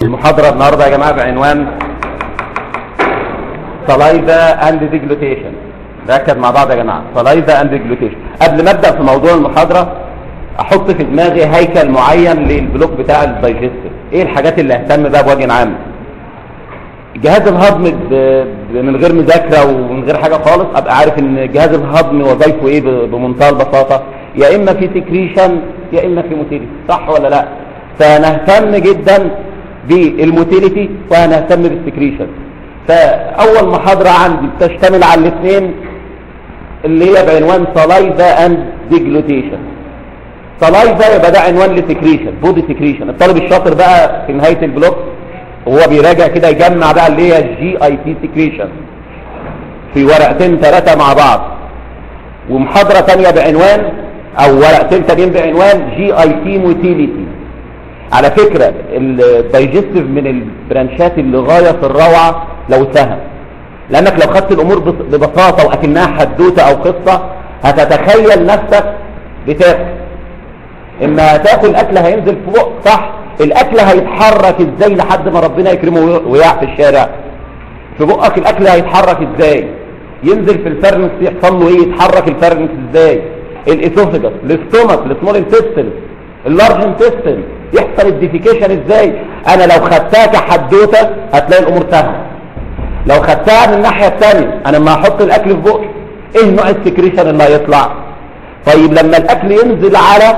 المحاضرة النهاردة يا جماعة بعنوان سلايفا اند ديجلوتيشن ركز مع بعض يا جماعة سلايفا اند ديجلوتيشن قبل ما ابدأ في موضوع المحاضرة احط في دماغي هيكل معين للبلوك بتاع الدايجستيف ايه الحاجات اللي اهتم بها بوجه عام جهاز الهضم ب... ب... من غير مذاكرة ومن غير حاجة خالص ابقى عارف ان جهاز الهضم وظايفه ايه ب... بمنتهى البساطة يا اما في سكريشن يا اما في موتيليتي صح ولا لا فنهتم جدا بالموتيليتي وهنهتم بالسكريشن فاول محاضرة عندي تشتمل على الاثنين اللي هي بعنوان سلايفا اند ديجلوتيشن سلايفا يبقى ده عنوان لسكريشن بودي سكريشن الطالب الشاطر بقى في نهاية البلوك وهو بيراجع كده يجمع بقى اللي هي الجي اي تي سكريشن في ورقتين ثلاثة مع بعض ومحاضرة تانية بعنوان او ورقتين تانيين بعنوان جي اي تي موتيليتي على فكرة الدايجستيف من البرانشات اللي غاية في الروعة لو سهم لانك لو خدت الامور ببساطة واكنها حدوتة او قصة هتتخيل نفسك بتاكل اما هتاكل اكل هينزل في بق صح الاكل هيتحرك ازاي لحد ما ربنا يكرمه ويقع في الشارع في بقك الاكل هيتحرك ازاي ينزل في الفرنس يحصل له ايه يتحرك الفرنس ازاي الاسوفجس الاستومك السمول انتستين اللارج انتستين يحصل الديفيكيشن ازاي انا لو خدتها كحدوته هتلاقي الامور سهله لو خدتها من الناحيه الثانيه انا لما احط الاكل في بقي ايه نوع السكريشن اللي هيطلع طيب لما الاكل ينزل على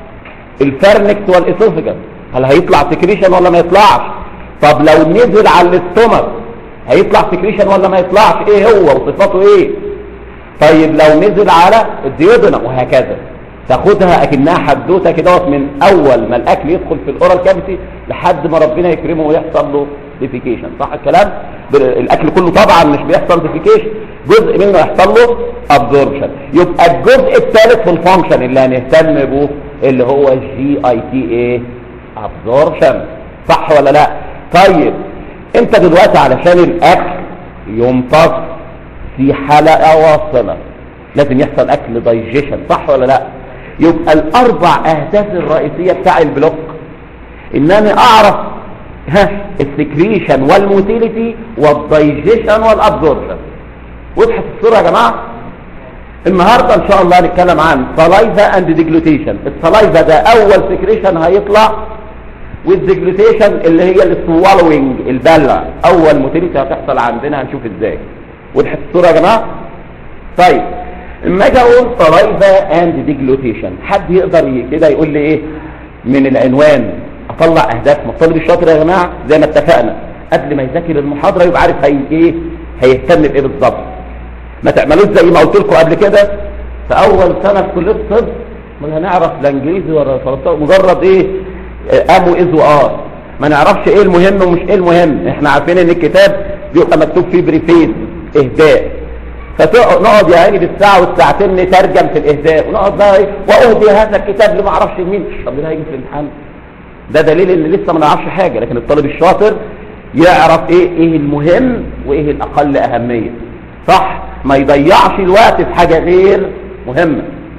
الفرنكس والاسوفجس هل هيطلع سكريشن ولا ما يطلعش طب لو نزل على الاستومك هيطلع سكريشن ولا ما يطلعش ايه هو وصفاته ايه طيب لو نزل على الديودنا وهكذا تاخدها اكنها حدوته كده من اول ما الاكل يدخل في الاورال كافيتي لحد ما ربنا يكرمه ويحصل له ديفيكيشن صح الكلام الاكل كله طبعا مش بيحصل ديفيكيشن جزء منه يحصل له ابزوربشن يبقى الجزء الثالث في الفانكشن اللي هنهتم به اللي هو الجي اي تي ايه ابزوربشن صح ولا لا طيب انت دلوقتي علشان الاكل يمتص في حلقه واصله لازم يحصل اكل دايجيشن صح ولا لا يبقى الاربع اهداف الرئيسيه بتاع البلوك ان انا اعرف ها السكريشن والموتيليتي والدايجيشن والابزوربشن وضحت الصوره يا جماعه النهارده ان شاء الله هنتكلم عن سلايفا اند ديجلوتيشن السلايفا ده اول سكريشن هيطلع والديجلوتيشن اللي هي السوالوينج البلع اول موتيليتي هتحصل عندنا هنشوف ازاي وضحت الصوره يا جماعه طيب اما اجي اقول سلايفا اند ديجلوتيشن حد يقدر كده يقول لي ايه من العنوان اطلع اهداف الطالب الشاطر يا جماعه زي ما اتفقنا قبل ما يذاكر المحاضره يبقى عارف هي ايه هيهتم بايه بالظبط ما تعملوش زي ما قلت لكم قبل كده في اول سنه في كليه الطب ما هنعرف لا انجليزي ولا فرنساوي مجرد ايه ام واز وار ما نعرفش ايه المهم ومش ايه المهم احنا عارفين ان الكتاب بيبقى مكتوب فيه بريفيز اهداء فنقعد يا عيني بالساعه والساعتين نترجم في الاهداء ونقعد بقى ايه واهدي هذا الكتاب لما اعرفش مين طب ده هيجي في الامتحان ده دليل ان لسه ما نعرفش حاجه لكن الطالب الشاطر يعرف ايه ايه المهم وايه الاقل اهميه صح ما يضيعش الوقت في حاجه غير مهمه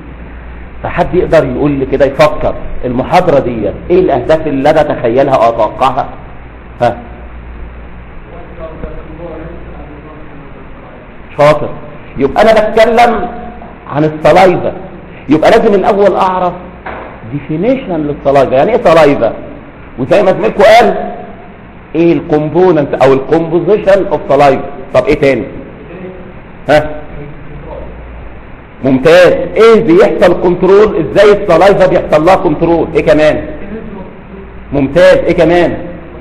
فحد يقدر يقول لي كده يفكر المحاضره دي ايه الاهداف اللي انا اتخيلها او اتوقعها ها شاطر يبقى انا بتكلم عن السلايفا يبقى لازم الاول اعرف ديفينيشن للسلايفا يعني ايه سلايفا وزي ما زميلكم قال ايه الكومبوننت او الكومبوزيشن اوف سلايفا طب ايه تاني ها ممتاز ايه بيحصل كنترول ازاي السلايفا بيحصل لها كنترول ايه كمان ممتاز ايه كمان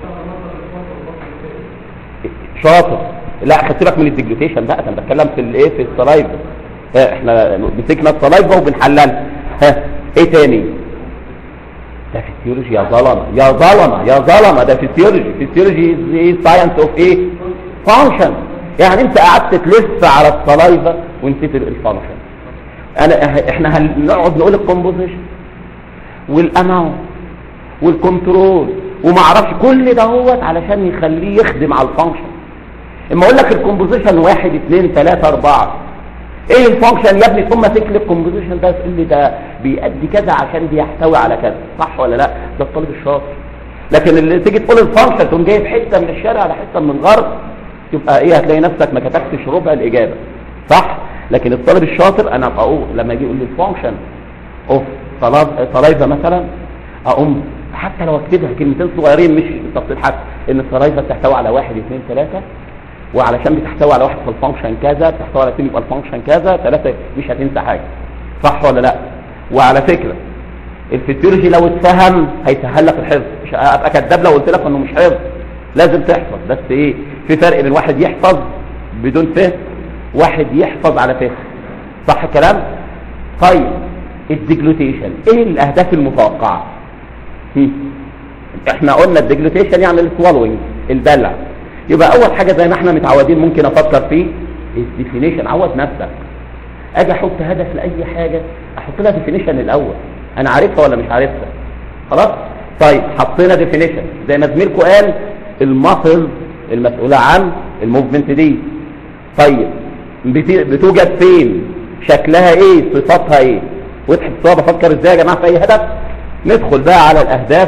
شاطر لا خدت بالك من الديجلوتيشن بقى انا بتكلم في الايه في السلايفا احنا مسكنا السلايفا وبنحللها ها ايه تاني ده فيسيولوجي يا ظلمه يا ظلمه يا ظلمه ده فيسيولوجي فيسيولوجي ايه ساينس اوف ايه فانكشن يعني انت قعدت تلف على السلايفا ونسيت الفانكشن انا احنا هنقعد نقول الكومبوزيشن والاماونت والكنترول وما اعرفش كل ده هو علشان يخليه يخدم على الفانكشن اما اقول لك الكومبوزيشن واحد اثنين ثلاثة اربعة ايه الفانكشن يا ابني ثم تكتب الكومبوزيشن ده تقول لي ده بيأدي كذا عشان بيحتوي على كذا صح ولا لا ده الطالب الشاطر لكن اللي تيجي تقول الفانكشن تقوم جايب حته من الشارع على حته من الغرب يبقى ايه هتلاقي نفسك ما كتبتش ربع الاجابه صح لكن الطالب الشاطر انا ابقى اقول لما يجي يقول لي الفانكشن اوف سلايفا مثلا اقوم حتى لو اكتبها كلمتين صغيرين مش تفصيل حتى ان السلايفا بتحتوي على واحد اثنين ثلاثه وعلشان بتحتوي على واحد في الفانكشن كذا بتحتوي على اثنين يبقى الفانكشن كذا ثلاثه مش هتنسى حاجه صح ولا لا وعلى فكره الفسيولوجي لو اتفهم هيسهل لك الحفظ مش ابقى كداب لو قلت لك انه مش حفظ لازم تحفظ بس ايه في فرق بين واحد يحفظ بدون فهم واحد يحفظ على فهم صح الكلام طيب الديجلوتيشن ايه الاهداف المتوقعه هم. احنا قلنا الديجلوتيشن يعني السوالوينج البلع يبقى اول حاجه زي ما احنا متعودين ممكن افكر فيه الديفينيشن عود نفسك اجي احط هدف لاي حاجه احط لها ديفينيشن الاول انا عارفها ولا مش عارفها خلاص طيب حطينا ديفينيشن زي ما زميلكم قال الماسلز المسؤوله عن الموفمنت دي طيب بت- بتوجد فين شكلها ايه صفاتها ايه وضحت الصواب بفكر ازاي يا جماعه في اي هدف ندخل بقى على الاهداف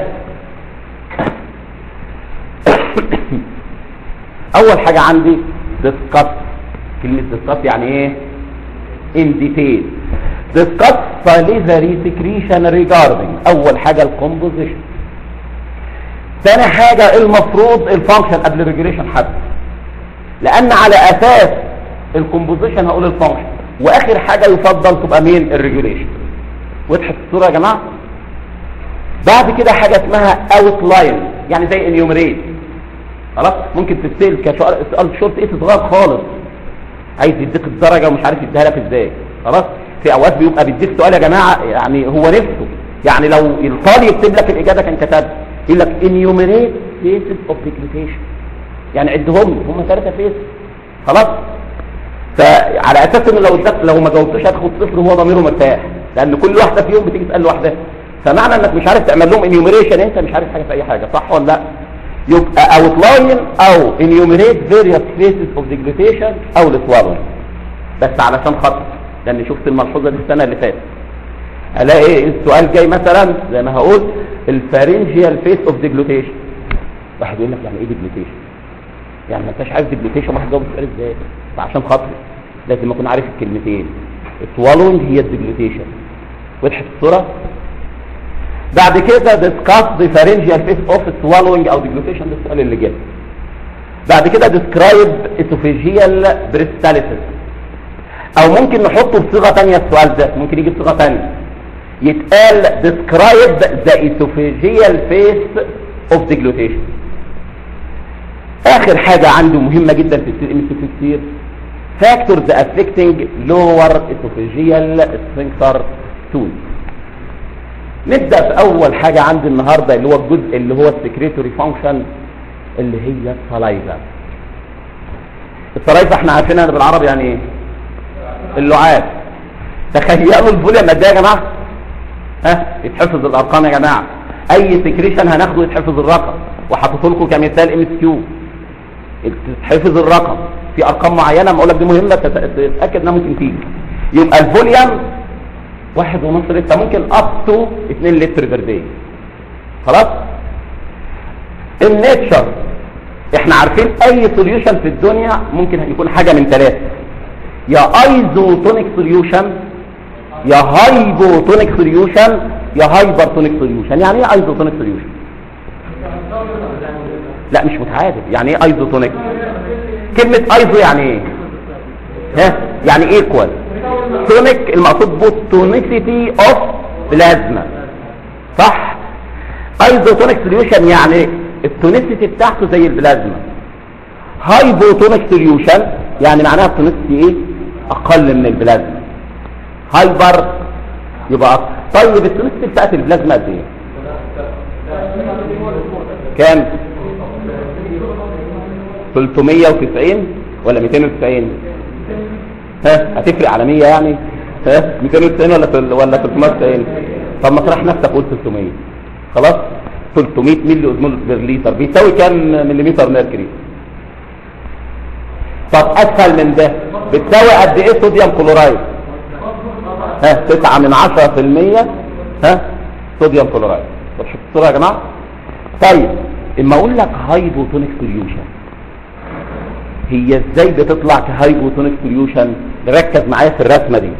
اول حاجه عندي discuss كلمه discuss يعني ايه in detail discuss salivary secretion regarding اول حاجه الكومبوزيشن ثاني حاجه المفروض الفانكشن قبل الريجوليشن حتى لان على اساس الكومبوزيشن هقول الفانكشن واخر حاجه يفضل تبقى مين الريجوليشن وضحت الصوره يا جماعه بعد كده حاجه اسمها اوتلاين يعني زي انيومريت خلاص ممكن تستسال كسؤال سؤال شورت ايه صغير خالص عايز يديك الدرجه ومش عارف يديها لك ازاي خلاص في اوقات بيبقى بيديك سؤال يا جماعه يعني هو نفسه يعني لو الطالب يكتب لك الاجابه كان كتب يقول لك انيومريت فيسز اوف ديكليتيشن يعني عدهم لي هم ثلاثه فيس خلاص فعلى اساس ان لو اداك لو ما جاوبتش هتاخد صفر وهو ضميره مرتاح لان كل واحده فيهم بتيجي تسال لوحدها فمعنى انك مش عارف تعمل لهم انيومريشن انت مش عارف حاجه في اي حاجه صح ولا لا يبقى اوتلاين او انيومريت فيريوس فيسز اوف ديجليتيشن او السوالوين بس علشان خاطر لان شفت الملحوظه دي السنه اللي فاتت الاقي ايه السؤال جاي مثلا زي ما هقول الفارنجيال فيس اوف ديجلوتيشن واحد يقول لك يعني ايه ديجلوتيشن يعني ما انتش عارف ديجلوتيشن واحد جاوب السؤال ازاي فعشان خاطري لازم اكون عارف الكلمتين السوالوينج هي الديجلوتيشن وضحت الصوره بعد كده discuss the pharyngeal face of swallowing او deglutition ده السؤال اللي جاي بعد كده describe esophageal peristalsis او ممكن نحطه بصيغه تانية السؤال ده ممكن يجي بصيغه تانية يتقال describe the esophageal face of deglutition اخر حاجه عنده مهمه جدا في السي ام سي كتير factors affecting lower esophageal sphincter tooth نبدأ في أول حاجة عندي النهاردة اللي هو الجزء اللي هو السكريتوري فانكشن اللي هي السلايفا السلايفا احنا عارفينها بالعربي يعني ايه اللعاب تخيلوا الفوليوم قد ايه يا جماعه ها يتحفظ الارقام يا جماعه اي سكريشن هناخده يتحفظ الرقم وحاطط لكم كمثال ام اس كيو تتحفظ الرقم في ارقام معينه بقول لك دي مهمه تتاكد انها ممكن تيجي يبقى الفوليوم واحد ونص لتر ممكن اب تو 2 لتر بير داي خلاص النيتشر احنا عارفين اي سوليوشن في الدنيا ممكن يكون حاجه من ثلاثه يا ايزوتونيك سوليوشن يا هايبوتونيك سوليوشن يا هايبرتونيك سوليوشن يعني ايه ايزوتونيك سوليوشن لا مش متعادل يعني ايه ايزوتونيك كلمه ايزو يعني ايه ها يعني ايكوال تونيك المقصود بالتونيسيتي اوف بلازما صح ايزوتونيك سوليوشن يعني التونيسيتي بتاعته زي البلازما هايبوتونيك سوليوشن يعني معناها التونيسيتي ايه اقل من البلازما هايبر يبقى أكتر. طيب التونيسيتي بتاعت البلازما قد ايه كام 390 ولا 290 ها هتفرق على 100 يعني ها 290 ولا تل- ولا 390 طب ما تروح نفسك قول 300 خلاص 300 ملي اوزمول بير لتر بيساوي كام مليمتر ميركوري طب اسهل من ده بتساوي قد ايه صوديوم كلورايد ها 9 من 10% ها صوديوم كلورايد طب شوفوا الصوره يا جماعه طيب اما اقول لك هايبوتونيك سوليوشن هي ازاي بتطلع كهايبوتونيك سوليوشن ركز معايا في الرسمه دي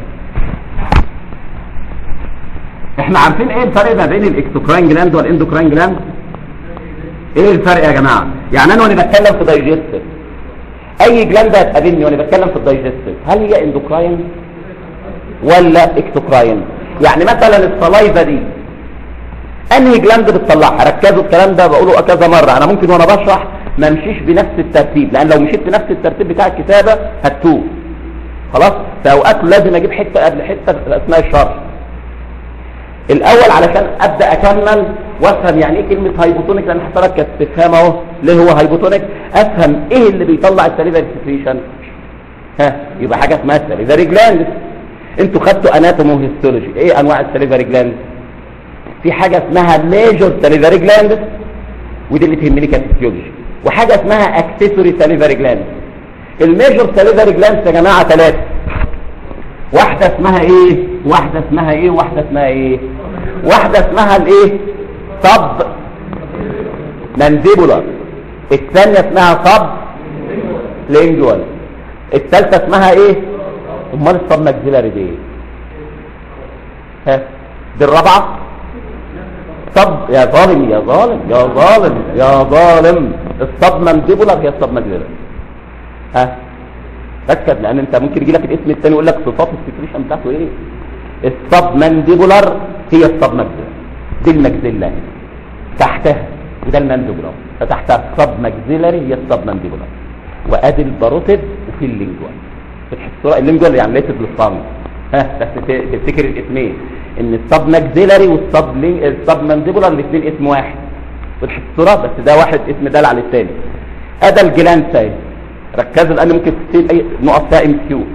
احنا عارفين ايه الفرق ما بين الاكسوكراين جلاند والاندوكراين جلاند ايه الفرق يا جماعه يعني انا وانا بتكلم في دايجستيف اي جلاند هتقابلني وانا بتكلم في الدايجستيف هل هي اندوكراين ولا اكسوكراين يعني مثلا الصلايفه دي انهي جلاند بتطلعها ركزوا الكلام ده بقوله كذا مره انا ممكن وانا بشرح ما امشيش بنفس الترتيب لان لو مشيت بنفس الترتيب بتاع الكتابه هتتوه خلاص في اوقات لازم اجيب حته قبل حته في اثناء الشرح الاول علشان ابدا اكمل وافهم يعني ايه كلمه هايبوتونيك لان حضرتك تفهم اهو ليه هو هايبوتونيك افهم ايه اللي بيطلع السليفري سكريشن ها يبقى حاجه اسمها السليفري جلاند انتوا خدتوا اناتومي وهيستولوجي ايه انواع السليفري جلاند في حاجه اسمها ميجور سليفري جلاند ودي اللي تهمني كفسيولوجي وحاجه اسمها اكسسوري سليفري جلاند الميجور سليفري جلاند يا جماعه ثلاثه واحده اسمها ايه واحده اسمها ايه واحده اسمها ايه واحده اسمها الايه صب مانديبولار الثانيه اسمها صب لينجوال الثالثه اسمها ايه امال الصب ماكسيلاري دي ايه ها دي الرابعه طب يا ظالم يا ظالم يا ظالم يا ظالم الصب مانديبولار هي الصب ماكسيلاري ها ركز لان انت ممكن يجي لك الاسم الثاني يقول لك صفات السكريشن بتاعته ايه الصب مانديبولار هي الصب ماكسيلاري دي الماكسيلا تحتها وده المانديبولار فتحتها الصب ماكسيلاري هي الصب مانديبولار وادي الباروتيد وفي اللينجوال فتح الصوره اللينجوال يعني ليست للصم ها بس تفتكر الاسمين ان الصب ماكسيلاري والصب لين... الصب مانديبولار الاثنين اسم واحد فتح الصوره بس ده واحد اسم دال على الثاني ادى الجلانس اهي ركزوا لان ممكن تصير اي نقط فيها ام كيو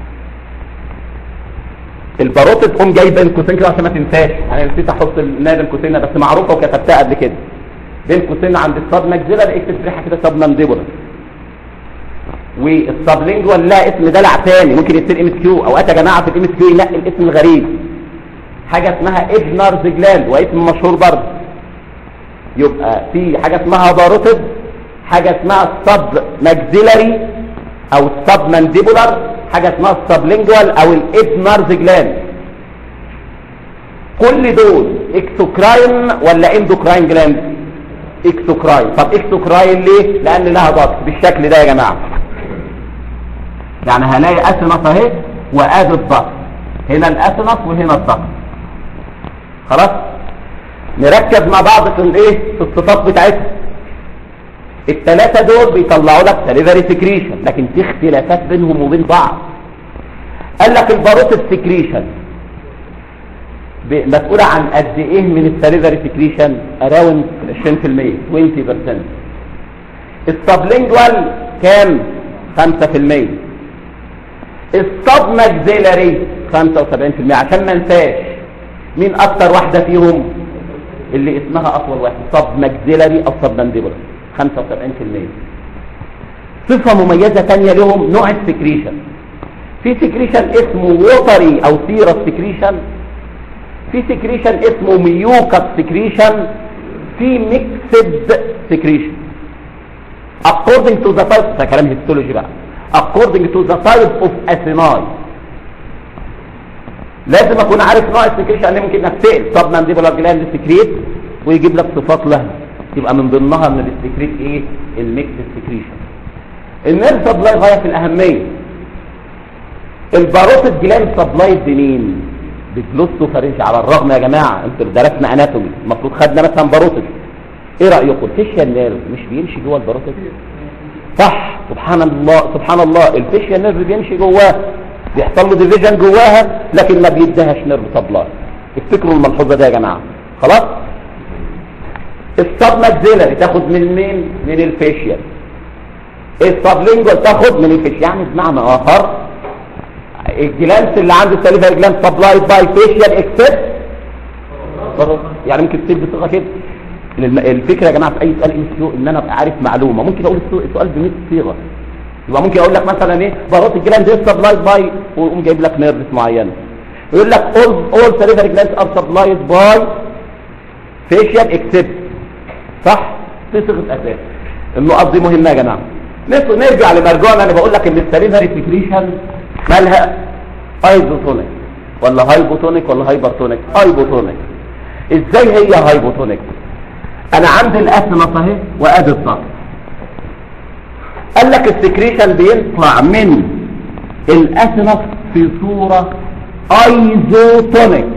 الباروت تقوم جاي بين قوسين كده عشان ما تنساش انا نسيت احط النادي القوسين بس معروفه وكتبتها قبل كده بين قوسين عند الصاب ماكسيلر اكتب ريحه كده صاب مانديبولار والسبلينجوال لا اسم دلع تاني ممكن يصير ام اس كيو اوقات يا جماعه في الام اس كيو ينقي الاسم الغريب حاجه اسمها ابنرز جلاند واسم مشهور برضه يبقى في حاجه اسمها باروتد حاجه اسمها السب ماكسيلاري او السب مانديبولار حاجه اسمها السبلينجوال او الابنرز جلاند كل دول اكسوكراين ولا اندوكراين جلاند اكسوكراين طب اكسوكراين ليه لان لها ضغط بالشكل ده يا جماعه يعني هلاقي اسنف اهي وادي الضغط هنا الاسنف وهنا الضغط خلاص نركز مع بعض في الايه في الصفات بتاعتها الثلاثه دول بيطلعوا لك سليفري سكريشن لكن في اختلافات بينهم وبين بعض قال لك الباروتيد سكريشن مسؤولة عن قد ايه من السليفري سكريشن اراوند 20% 20% السبلينجوال كام 5% السب ماكسيلاري 75% عشان ما انساش مين اكتر واحدة فيهم اللي اسمها اطول واحدة سب ماكسيلاري او سب مانديبولار 75% صفة مميزة تانية لهم نوع السكريشن في سكريشن اسمه ووتري او سيرس سكريشن في سكريشن اسمه ميوكس سكريشن في ميكسد سكريشن according to the type ده كلام هيستولوجي بقى according to the type of acinine لازم اكون عارف نوع السكريشن اللي ممكن نفتقل طب مانديبولار جلاند سكريت ويجيب لك صفات لها يبقى من ضمنها من السكريت ايه الميكس سكريشن النيرف سبلاي غايه في الاهميه الباروتيد جلاند سبلاي بمين بجلوسوفارنج على الرغم يا جماعه انتوا درسنا اناتومي المفروض خدنا مثلا باروتيد ايه رايكم الفيشيال نيرف مش بيمشي جوه الباروتيد صح سبحان الله سبحان الله الفيشيال نيرف بيمشي جواه بيحصل له ديفيجن جواها لكن ما بيديهاش نيرف سبلاي افتكروا الملحوظه دي يا جماعه خلاص الصب ماكسيلاري تاخد من مين من الفيشيال السبلينجوال تاخد من الفيشيال يعني بمعنى اخر الجلانس اللي عنده سليفري جلانس سبلايد باي فيشيال اكسبت يعني ممكن تصير بصيغه كده الفكره يا جماعه في اي سؤال ام كيو ان انا ابقى عارف معلومه ممكن اقول السؤال ب 100 صيغه يبقى ممكن اقول لك مثلا ايه باروت الجلاند از سبلايد باي ويقوم جايب لك نيرفس معينه يقول لك all all salivary glands are supplied by facial except صح في صيغه اساس النقط دي مهمه يا جماعه نس- نرجع لمرجوعنا انا بقول لك ان السليفري سكريشن مالها ايزوتونيك ولا هايبوتونيك ولا هايبرتونيك هايبوتونيك ازاي هي هايبوتونيك انا عندي الاسمس اهي وادي الضغط قال لك السكريشن بيطلع من الاسمس في صورة ايزوتونيك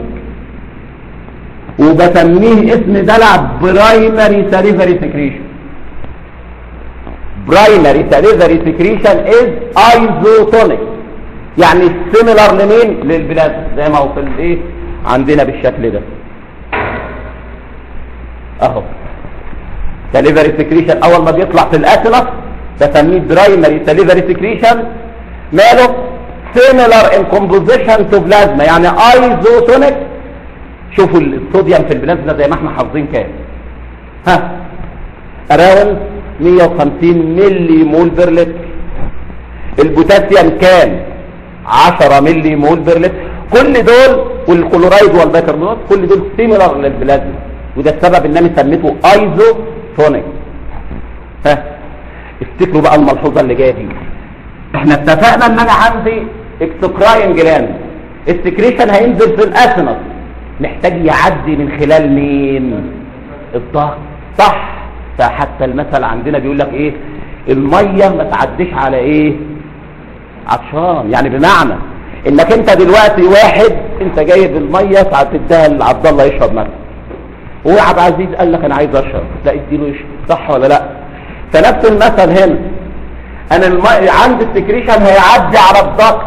وبسميه اسم دلع برايمري ساليفري سكريشن برايمري ساليفري سكريشن از ايزوتونيك يعني سيميلر لمين للبلازما زي ما هو في الايه عندنا بالشكل ده اهو ساليفري سكريشن اول ما بيطلع في الاتلس بسميه برايمري ساليفري سكريشن ماله سيميلر ان كومبوزيشن تو بلازما يعني ايزوتونيك شوفوا الصوديوم في البلازما زي ما احنا حافظين كام ها اراوند 150 ملي مول بير لتر البوتاسيوم كام 10 ملي مول بير لتر كل دول والكلورايد والبيكربونات كل دول سيميلر للبلازما وده السبب ان انا سميته ايزوتونيك ها افتكروا بقى الملحوظه اللي جايه دي احنا اتفقنا ان انا عندي اكسكراين جلاند السكريشن هينزل في الاسنس محتاج يعدي من خلال مين الضغط صح فحتى المثل عندنا بيقول لك ايه الميه ما تعديش على ايه عطشان يعني بمعنى انك انت دلوقتي واحد انت جايب الميه ساعه تديها لعبد الله يشرب مثلا هو عبد العزيز قال لك انا عايز اشرب لا اديله يشرب صح ولا لا فنفس المثل هنا انا الماء عند السكريشن هيعدي على الضغط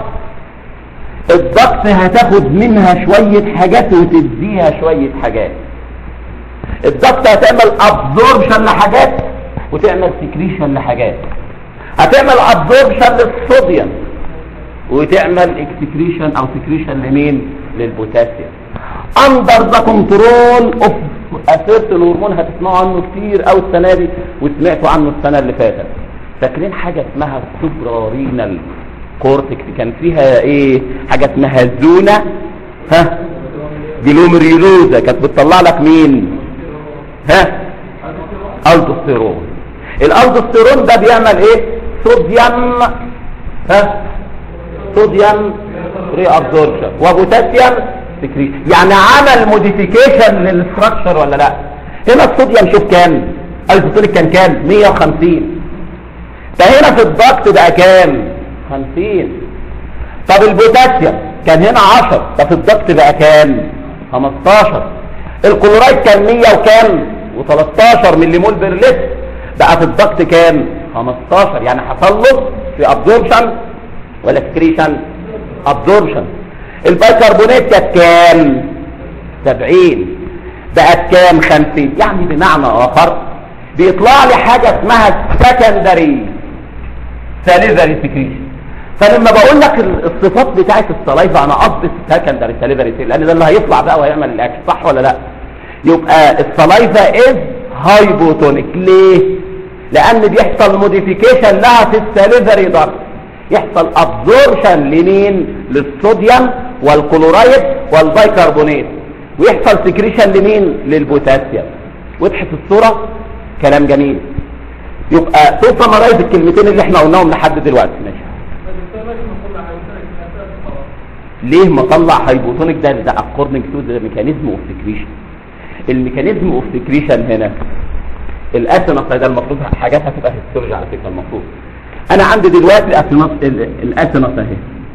الضغط هتاخد منها شوية حاجات وتديها شوية حاجات الضغط هتعمل ابزوربشن لحاجات وتعمل سكريشن لحاجات هتعمل ابزوربشن للصوديوم وتعمل اكسكريشن او سكريشن لمين للبوتاسيوم اندر ذا كنترول اوف اسيرت الهرمون هتسمعوا عنه كتير او السنه دي وسمعتوا عنه السنه اللي فاتت فاكرين حاجه اسمها سوبرارينال كورتكس كان فيها ايه حاجه اسمها زونا ها جلوميريولوزا كانت بتطلع لك مين ها الدوستيرون الالدوستيرون ده بيعمل ايه صوديوم ها صوديوم ري ابزوربشن وبوتاسيوم سكريشن يعني عمل موديفيكيشن للستراكشر ولا لا هنا الصوديوم شوف كام ايزوتونيك كان كام 150 فهنا في الضغط بقى كام 50 طب البوتاسيوم كان هنا 10 طب في الضغط بقى كام 15 الكلورايد كان 100 وكام و13 ملي مول بير لتر بقى في الضغط كام 15 يعني حصل له في ابزوربشن ولا سكريشن ابزوربشن البيكربونات كانت كام 70 بقت كام 50 يعني بمعنى اخر بيطلع لي حاجه اسمها سكندري ساليفري سكريشن فلما بقول لك الصفات بتاعت السلايفا انا قصدي سكندري ساليفري لان ده اللي هيطلع بقى وهيعمل الاكل صح ولا لا يبقى السلايفا از هايبوتونيك ليه لان بيحصل موديفيكيشن لها في الساليفري ضغط يحصل ابزوربشن لمين للصوديوم والكلورايد والبيكربونات ويحصل سكريشن لمين للبوتاسيوم وضحت الصوره كلام جميل يبقى تو سمرايز الكلمتين اللي احنا قلناهم لحد دلوقتي ماشي ليه مطلع هايبوتونيك ده ده اكوردنج تو ذا ميكانيزم اوف سكريشن الميكانيزم اوف سكريشن هنا الاسنس ده المفروض حاجات هتبقى هيستولوجي على فكره المفروض انا عندي دلوقتي الاسنس الاسنس اهي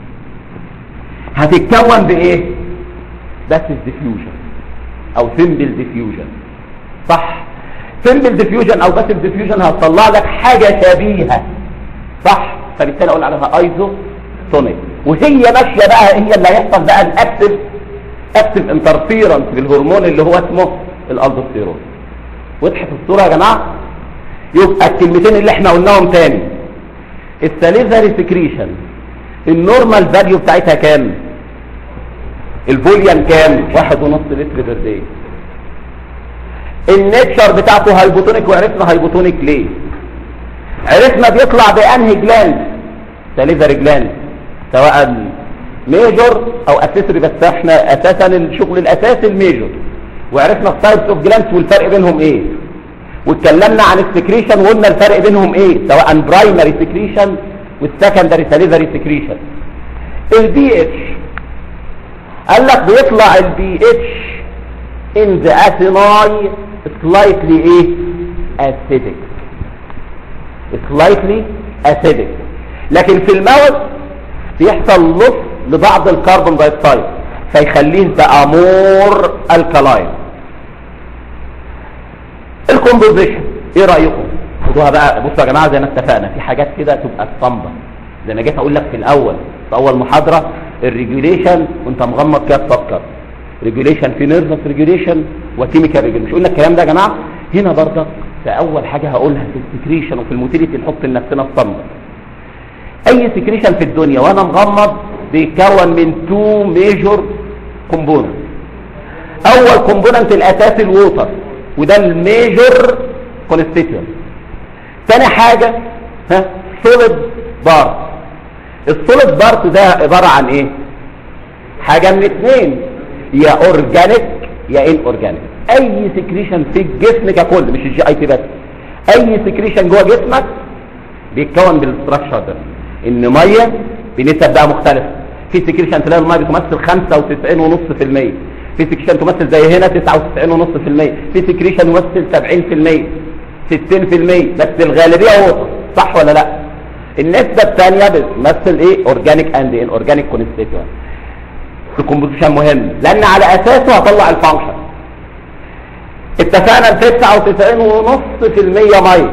هتتكون بايه بس ديفيوجن او سمبل ديفيوجن صح سمبل ديفيوجن او بس ديفيوجن هتطلع لك حاجه شبيهه صح فبالتالي اقول عليها ايزو تونيك وهي ماشيه بقى هي اللي هيحصل بقى الاكتف اكتف انترفيرنس بالهرمون اللي هو اسمه الالدوستيرون وضحت الصوره يا جماعه يبقى الكلمتين اللي احنا قلناهم تاني الساليفري سكريشن النورمال فاليو بتاعتها كام الفوليوم كام واحد ونص لتر بير داي النيتشر بتاعته هايبوتونيك وعرفنا هايبوتونيك ليه عرفنا بيطلع بانهي جلاند ساليفري جلاند سواء ميجور او اسيسري بس احنا اساسا الشغل الاساسي الميجور وعرفنا التايبس اوف جلاندز والفرق بينهم ايه واتكلمنا عن السكريشن وقلنا الفرق بينهم ايه سواء برايمري سكريشن والسكندري ساليفري سكريشن البي اتش قال لك بيطلع البي اتش in the acini slightly ايه acidic slightly acidic لكن في الموت بيحصل لص لبعض الكربون دايوكسيد فيخليه بقى مور الكلاين الكومبوزيشن ايه رايكم خدوها بقى بصوا يا جماعه زي ما اتفقنا في حاجات كده تبقى اسطمبه زي ما جيت اقول لك في الاول في اول محاضره الريجوليشن وانت مغمض كده تفكر ريجوليشن في نيرفس ريجوليشن وكيميكال ريجوليشن مش قلنا الكلام ده يا جماعه هنا برضك في اول حاجه هقولها في السكريشن وفي الموتيليتي نحط لنفسنا اسطمبه اي سكريشن في الدنيا وانا مغمض بيتكون من تو ميجور كومبوننت اول كومبوننت الاساسي الووتر وده الميجور كونستيتيونت ثاني حاجه ها سوليد بارت السوليد بارت ده عباره عن ايه حاجه من اثنين يا اورجانيك يا ان اورجانيك اي سكريشن في الجسم ككل مش الجي اي تي بس اي سكريشن جوه جسمك بيتكون بالاستراكشر ده ان ميه بنسب بقى مختلفه في سكريشن تلاقي الميه بتمثل 95.5% في سكريشن تمثل زي هنا 99.5% في سكريشن يمثل 70% 60% بس الغالبيه هو صح ولا لا النسبه الثانيه بتمثل ايه اورجانيك اند ان اورجانيك كونستيتوينت الكومبوزيشن مهم لان على اساسه هطلع الفانكشن اتفقنا ال 99.5% ميه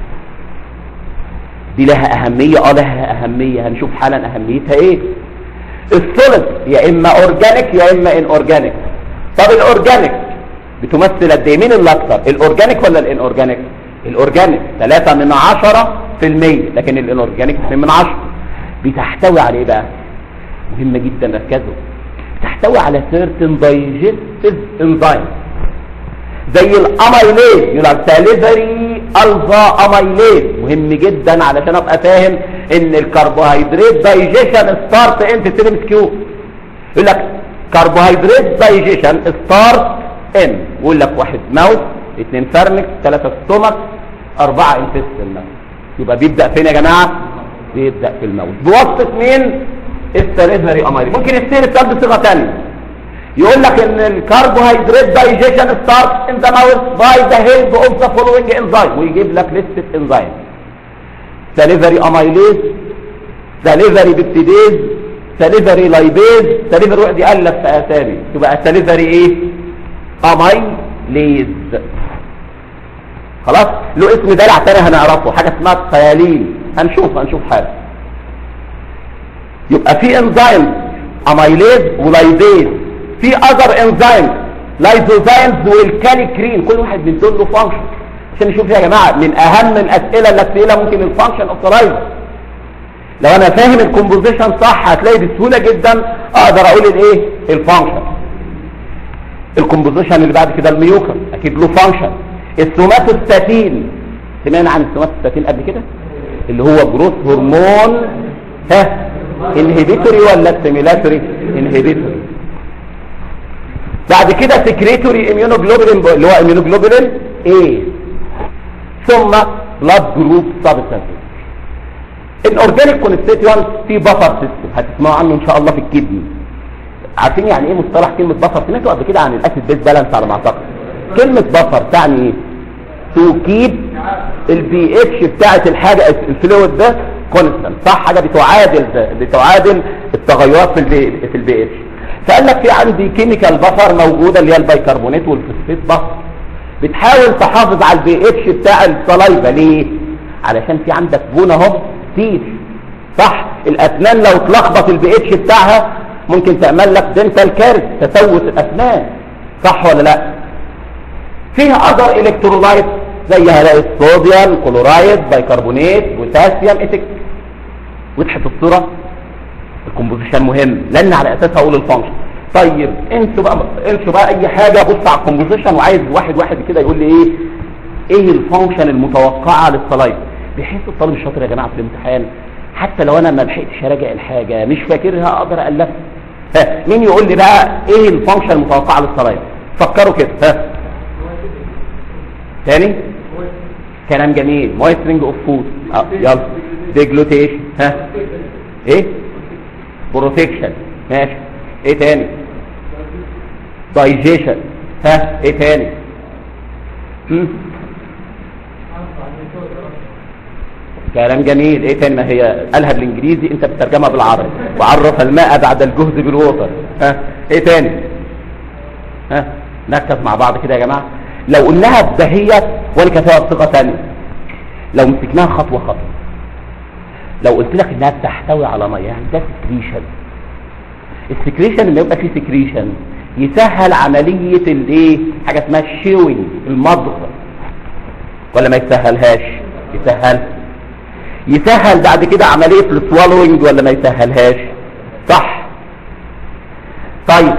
دي لها اهميه اه لها اهميه هنشوف حالا اهميتها ايه السوليد يا اما اورجانيك يا اما ان اورجانيك طب الاورجانيك بتمثل قد ايه مين اللي اكتر الاورجانيك ولا الان اورجانيك الاورجانيك 3 من 10 في المية لكن الان اورجانيك 2 من 10 بتحتوي على ايه بقى مهمه جدا ركزوا بتحتوي على certain digestive enzyme زي الاميليز يقول لك ساليفري الفا اميليز مهم جدا علشان ابقى فاهم ان الكربوهيدرات دايجيشن ستارت انت تلمس كيو يقول لك كربوهيدرات دايجيشن ستارت ان يقول لك واحد ماوس اثنين فرنك ثلاثة ستومك اربعة انتستين يبقى بيبدأ فين يا جماعة بيبدأ في الماوس بواسطة مين الساليفري اميليز ممكن يصير الكلب بصيغة تانية يقول لك ان الكربوهيدرات دايجيشن ستارت ان ذا ماوث باي ذا هيلب اوف ذا فولوينج انزايم ويجيب لك لسته انزايم ساليفري اميليز ساليفري بيبتيديز ساليفري لايبيز ساليفري واحد يالف في اسامي تبقى ساليفري ايه اميليز خلاص له اسم دلع تاني هنعرفه حاجه اسمها الثيالين هنشوف هنشوف حاجه يبقى في انزيم اميليز ولايبيز في اذر انزيم لايزوزايمز والكاليكرين كل واحد من دول له فانكشن عشان نشوف يا جماعه من اهم الاسئله اللي اسئله ممكن الفانكشن اوف لايزو لو انا فاهم الكومبوزيشن صح هتلاقي بسهوله جدا اقدر اقول الايه الفانكشن الكومبوزيشن اللي بعد كده الميوكر اكيد له فانكشن السوماتوستاتين سمعنا عن السوماتوستاتين قبل كده اللي هو جروث هرمون ها انهبيتوري ولا ستيميلاتوري انهبيتوري بعد كده سكريتوري اميونوجلوبولين اللي هو اميونوجلوبولين A ثم بلاد جروب سبستانس الاورجانيك كونستيتوينت في بفر سيستم هتسمعوا عنه ان شاء الله في الكدني عارفين يعني ايه مصطلح كلمه بفر سمعتوا قبل كده عن الاسيد بيس بالانس على ما اعتقد كلمه بفر تعني ايه تو كيب البي اتش بتاعه الحاجه الفلويد ده كونستانت صح حاجه بتعادل ده بتعادل التغيرات في البي في البي اتش فقال لك في عندي كيميكال بفر موجوده اللي هي البيكربونات والفوسفات بفر بتحاول تحافظ على البي اتش بتاع الصلايبه ليه علشان في عندك بون اهو كتير صح الاسنان لو اتلخبط البي اتش بتاعها ممكن تعمل لك دنتال كارث تسوس الاسنان صح ولا لا فيها اذر الكترولايت زي هلاقي الصوديوم كلورايد بيكربونات بوتاسيوم اتك وضحت الصوره الكومبوزيشن مهم لان على اساسها اقول الفانكشن طيب انسوا بقى انسوا بقى اي حاجه بص على الكومبوزيشن وعايز واحد واحد كده يقول لي ايه ايه الفانكشن المتوقعه للصلايد بحيث الطالب الشاطر يا جماعه في الامتحان حتى لو انا ما لحقتش اراجع الحاجه مش فاكرها اقدر الفها ها مين يقول لي بقى ايه الفانكشن المتوقعه للصلايد فكروا كده ها تاني كلام جميل مويسترنج اوف فود يلا ديجلوتيشن ها ايه بروتكشن ماشي ايه تاني دايجيشن ها ايه تاني هم؟ كلام جميل ايه تاني ما هي قالها بالانجليزي انت بتترجمها بالعربي وعرف الماء بعد الجهد بالوتر ها ايه تاني ها نركز مع بعض كده يا جماعه لو قلناها بدهيت وانا كتبها بصيغه ثانيه لو مسكناها خطوه خطوه لو قلت لك انها بتحتوي على ميه يعني ده سكريشن السكريشن اللي يبقى فيه سكريشن يسهل عمليه الايه حاجه اسمها الشيوينج المضغ ولا ما يسهلهاش يسهل يسهل بعد كده عمليه السوالوينج ولا ما يسهلهاش صح طيب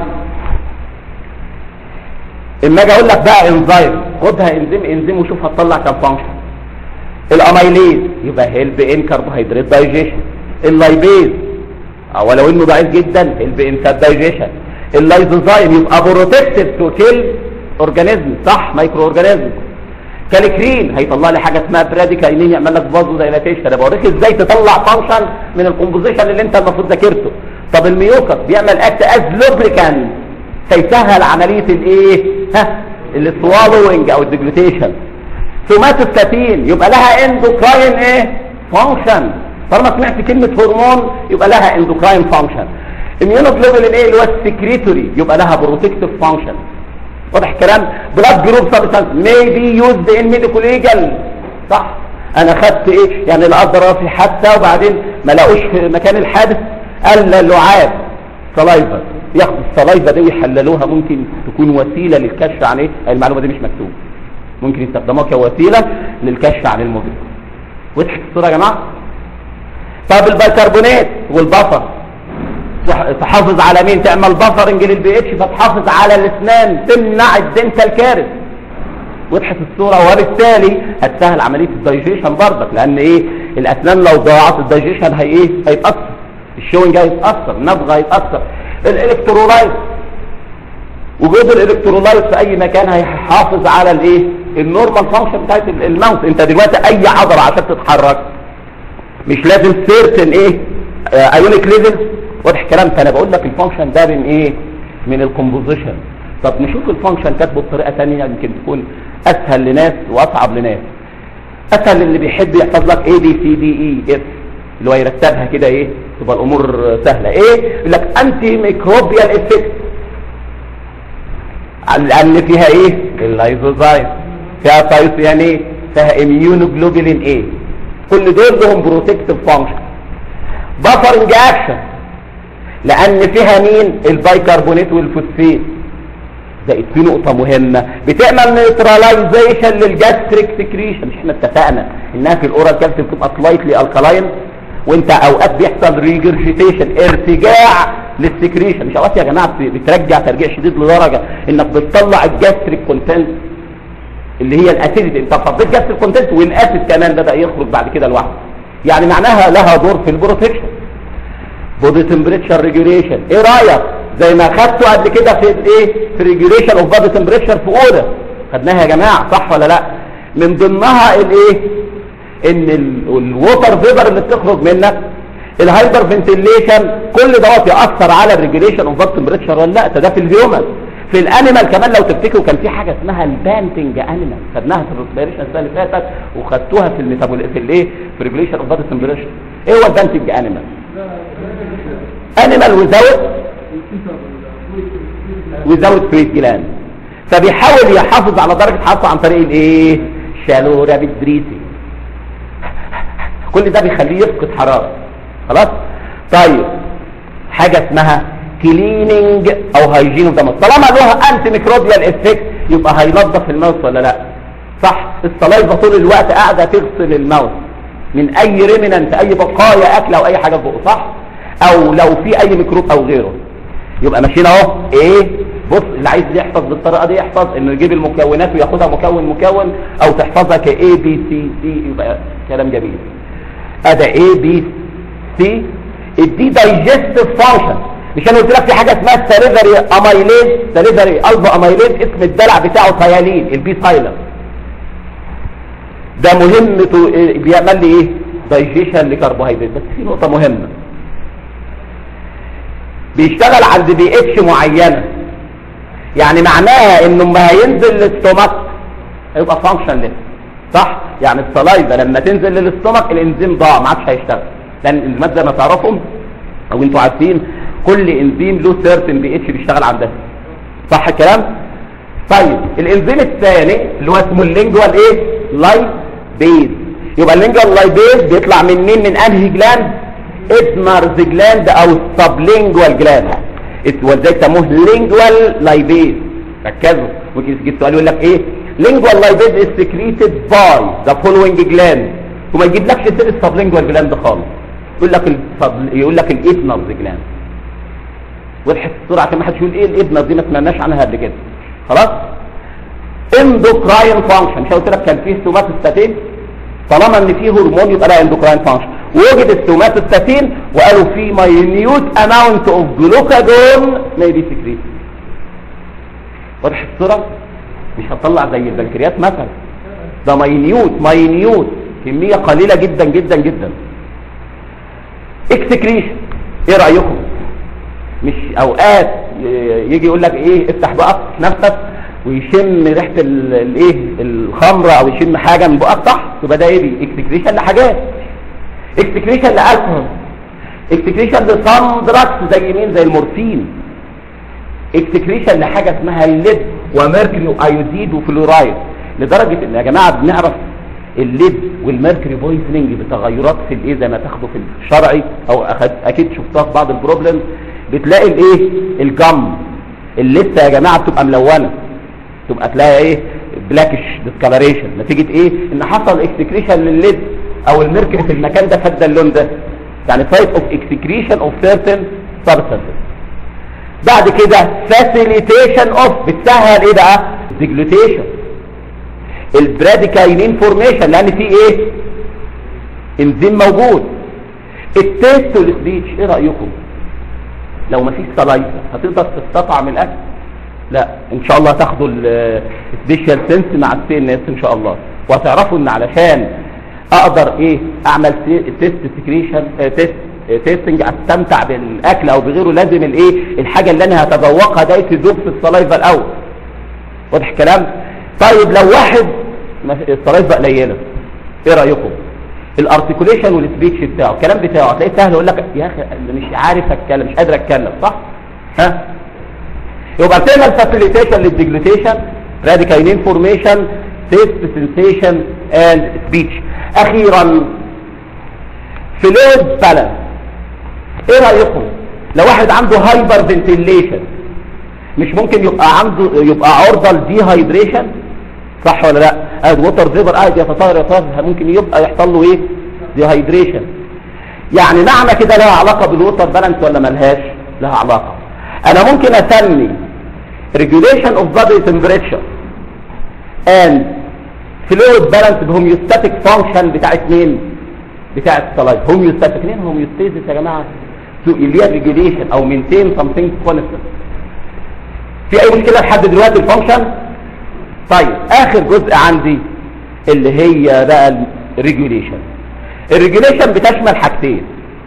اما اجي اقول لك بقى انزيم خدها انزيم انزيم وشوف هتطلع كام فانكشن الاميليز يبقى هيلب ان كربوهيدرات دايجيشن اللايبيز اه ولو انه ضعيف جدا هيلب ان فات دايجيشن اللايزوزايم يبقى بروتكتيف تو كيل اورجانيزم صح مايكرو اورجانيزم كالكرين هيطلع لي حاجه اسمها براديكاينين يعمل لك فازو دايلاتيشن انا بوريك ازاي تطلع فانكشن من الكومبوزيشن اللي انت المفروض ذاكرته طب الميوكس بيعمل اكت از لوبريكان فيسهل عمليه الايه ها السوالوينج او الديجلوتيشن سوماتوستاتين يبقى لها اندوكراين ايه فانكشن طالما سمعت كلمه هرمون يبقى لها اندوكراين فانكشن immunoglobulin ايه اللي هو السكريتوري يبقى لها بروتكتيف فانكشن واضح الكلام بلاد جروب سبستانس may be used in medical legal صح انا خدت ايه يعني القدر في حادثه وبعدين ما لاقوش في مكان الحادث قال اللعاب سلايفا ياخدوا السلايفا دي ويحللوها ممكن تكون وسيله للكشف عن ايه المعلومه دي مش مكتوبه ممكن يستخدموها كوسيله للكشف عن المجرم وضحت الصوره يا جماعه طب البيكربونات والبصر تحافظ على مين تعمل بفرنج للبي اتش فتحافظ على الاسنان تمنع الدنتال كارث وضحت الصوره وبالتالي هتسهل عمليه الدايجيشن برضك لان ايه الاسنان لو ضاعت الدايجيشن هي ايه هيتاثر الشوينج هيتاثر النبض هيتاثر الالكترولايت وجود الالكترولايت في اي مكان هيحافظ على الايه النورمال فانكشن بتاعت الماوس انت دلوقتي اي عضله عشان تتحرك مش لازم سيرتن ايه ايونيك ليفل واضح الكلام فانا بقول لك الفانكشن ده من ايه من الكومبوزيشن طب نشوف الفانكشن كاتبه بطريقه ثانيه يمكن تكون اسهل لناس واصعب لناس اسهل اللي بيحب يحفظ لك اي بي سي دي اي اف اللي هو يرتبها كده ايه تبقى الامور سهله ايه يقول لك انتي ميكروبيال افكت لان فيها ايه اللايزوزايم فيها تايسيانين فيها اميونوجلوبولين ايه كل دول لهم بروتكتيف فانكشن بفرنج اكشن لان فيها مين البيكربونات والفوسفيت زائد في نقطة مهمة بتعمل نيوتراليزيشن للجاستريك سكريشن مش احنا اتفقنا انها في الاورال كالسيوم بتبقى سلايتلي الكلاين وانت اوقات بيحصل ريجرجيتيشن ارتجاع للسكريشن مش اوقات يا جماعة بترجع ترجيع شديد لدرجة انك بتطلع الجاستريك كونتنت اللي هي الاسيديتي انت فضيت جاستريك كونتنت والاسيد كمان بدأ يخرج بعد كده لوحده يعني معناها لها دور في البروتكشن بودي تمبريتشر ريجوليشن ايه رايك زي ما خدته قبل كده في الايه في ريجوليشن اوف بودي تمبريتشر في اولى خدناها يا جماعه صح ولا لا من ضمنها الايه ان الووتر فيبر اللي بتخرج منك الهايبر فنتيليشن كل دوت ياثر على الريجوليشن اوف بودي تمبريتشر ولا لا ده في الهيومن في الانيمال كمان لو تفتكروا كان في حاجه اسمها البانتنج انيمال خدناها في الريسبيريشن السنه اللي فاتت وخدتوها في الميتابول في الايه في ريجوليشن اوف بودي تمبريتشر ايه هو البانتنج انيمال انيمال وزاوت وزاوت فريد جلاند فبيحاول يحافظ على درجة حرارته عن طريق الايه شالو رابيد بريسي كل ده بيخليه يفقد حرارة خلاص طيب حاجة اسمها كليننج او هايجين اوف ذا طالما لها انتي ميكروبيال افكت يبقى هينظف الماوس ولا لا صح الصلايفه طول الوقت قاعده تغسل الماوس من اي ريمننت اي بقايا اكل او اي حاجه في بقه صح او لو في اي ميكروب او غيره يبقى ماشيين اهو ايه بص اللي عايز يحفظ بالطريقه دي يحفظ انه يجيب المكونات وياخدها مكون مكون او تحفظها ك A B C D يبقى كلام جميل ادي A B C الدي دايجستيف فانكشن مش انا قلت لك في حاجه اسمها ساليفري اميليز ساليفري الفا اميليز اسم الدلع بتاعه ثيالين البي سايلنت ده مهمته إيه؟ بيعمل لي ايه دايجيشن لكربوهيدرات بس في نقطه مهمه بيشتغل عند بي اتش معينه يعني معناها انه ما هينزل للاستومك هيبقى فانكشن لسه صح يعني السلايفا لما تنزل للاستومك الانزيم ضاع ما عادش هيشتغل لان الانزيمات زي ما تعرفوا او انتوا عارفين كل انزيم له سيرتن بي اتش بيشتغل عندها صح الكلام طيب الانزيم الثاني اللي هو اسمه اللينجوال ايه لايبيز يبقى اللينجوال لايبيز بيطلع من مين من انهي جلاند ادمرز جلاند او سبلينجوال جلاند ولذلك سموه لينجوال لايبيز ركزوا ممكن يجي السؤال يقول لك ايه لينجوال لايبيز is secreted by the following gland وما يجيبلكش سير السبلينجوال جلاند خالص يقول لك السبل... يقول لك الادمرز جلاند وضحت الصوره عشان ما حدش يقول ايه الادمرز دي ما سمعناش عنها قبل كده خلاص اندوكراين فانكشن مش قلت لك كان فيه سوماتوستاتين طالما ان فيه هرمون يبقى لها اندوكراين فانكشن وجد السوماتوستاتين وقالوا في ماينيوت اماونت اوف جلوكاجون may be secreted واضح الصوره مش هتطلع زي البنكرياس مثلا ده ماينيوت ماينيوت كميه قليله جدا جدا جدا اكسكريشن ايه رايكم مش اوقات يجي يقول لك ايه افتح بقك نفسك ويشم ريحه الايه الخمره او يشم حاجه من بقك صح يبقى ده ايه دي اكسكريشن لحاجات اكسكريشن لالكهول اكسكريشن لصم دراكس زي مين زي المورفين اكسكريشن لحاجه اسمها الليد وميركوري وايوديد وفلورايد لدرجه ان يا جماعه بنعرف الليد والميركوري بويزنينج بتغيرات في الايه زي ما تاخده في الشرعي او أخد اكيد شفتها في بعض البروبلمز بتلاقي الايه الجم اللسه يا جماعه بتبقى ملونه تبقى تلاقي ايه بلاكش ديسكالريشن نتيجه ايه ان حصل اكسكريشن للليد او الميركوري في المكان ده فدى اللون ده يعني سايت اوف اكسكريشن اوف سيرتن سبستانسز بعد كده فاسيليتيشن اوف بتسهل ايه بقى ديجلوتيشن البراديكاينين فورميشن لان في ايه انزيم موجود التيست والسبيتش ايه رايكم لو ما فيش سلايفا هتقدر تستطعم الاكل لا ان شاء الله هتاخدوا السبيشال سنس مع السي ان اس ان شاء الله وهتعرفوا ان علشان اقدر ايه اعمل تيست سكريشن تيست تيستنج استمتع بالاكل او بغيره لازم الايه الحاجه اللي انا هتذوقها ده تذوب في السلايفا الاول واضح الكلام طيب لو واحد السلايفا قليله ايه رايكم الارتكوليشن والسبيتش بتاعه الكلام بتاعه هتلاقيه سهل يقول لك يا اخي انا مش عارف اتكلم مش قادر اتكلم صح ها يبقى تعمل فاسيليتيشن للديجلوتيشن راديكاينين فورميشن تيست سنسيشن اند سبيتش اخيرا فلويد بالانس ايه رايكم لو واحد عنده هايبر فنتيليشن مش ممكن يبقى عنده يبقى عرضه لديهايدريشن صح ولا لا قاعد ووتر فيبر قاعد يتطاير يتطاير ممكن يبقى يحصل له ايه ديهايدريشن يعني معنى كده لها علاقه بالووتر بالانس ولا ملهاش لها علاقه انا ممكن اسمي regulation of body temperature and fluid balance بهوميوستاتيك فانكشن بتاعت مين بتاعت السلايد هوميوستاتيك مين هوميوستيزيس يا جماعه تو اللي هي ريجوليشن او مينتين something constant في اي مشكله لحد دلوقتي الفانكشن طيب اخر جزء عندي اللي هي بقى الريجوليشن الريجوليشن بتشمل حاجتين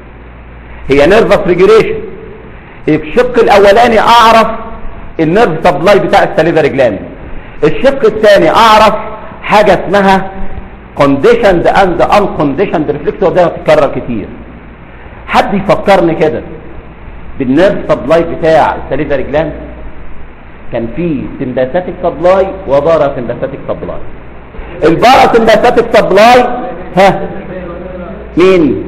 هي نيرفس ريجوليشن الشق الاولاني اعرف النيرف سبلاي بتاع السليفري جلاند الشق الثاني اعرف حاجه اسمها conditioned and unconditioned reflex وده بتتكرر كتير حد يفكرني كده بالنيرف سبلاي بتاع السليفري جلاند كان في سمباثيك سبلاي وبارا سمباثيك سبلاي البارا سمباثيك سبلاي ها مين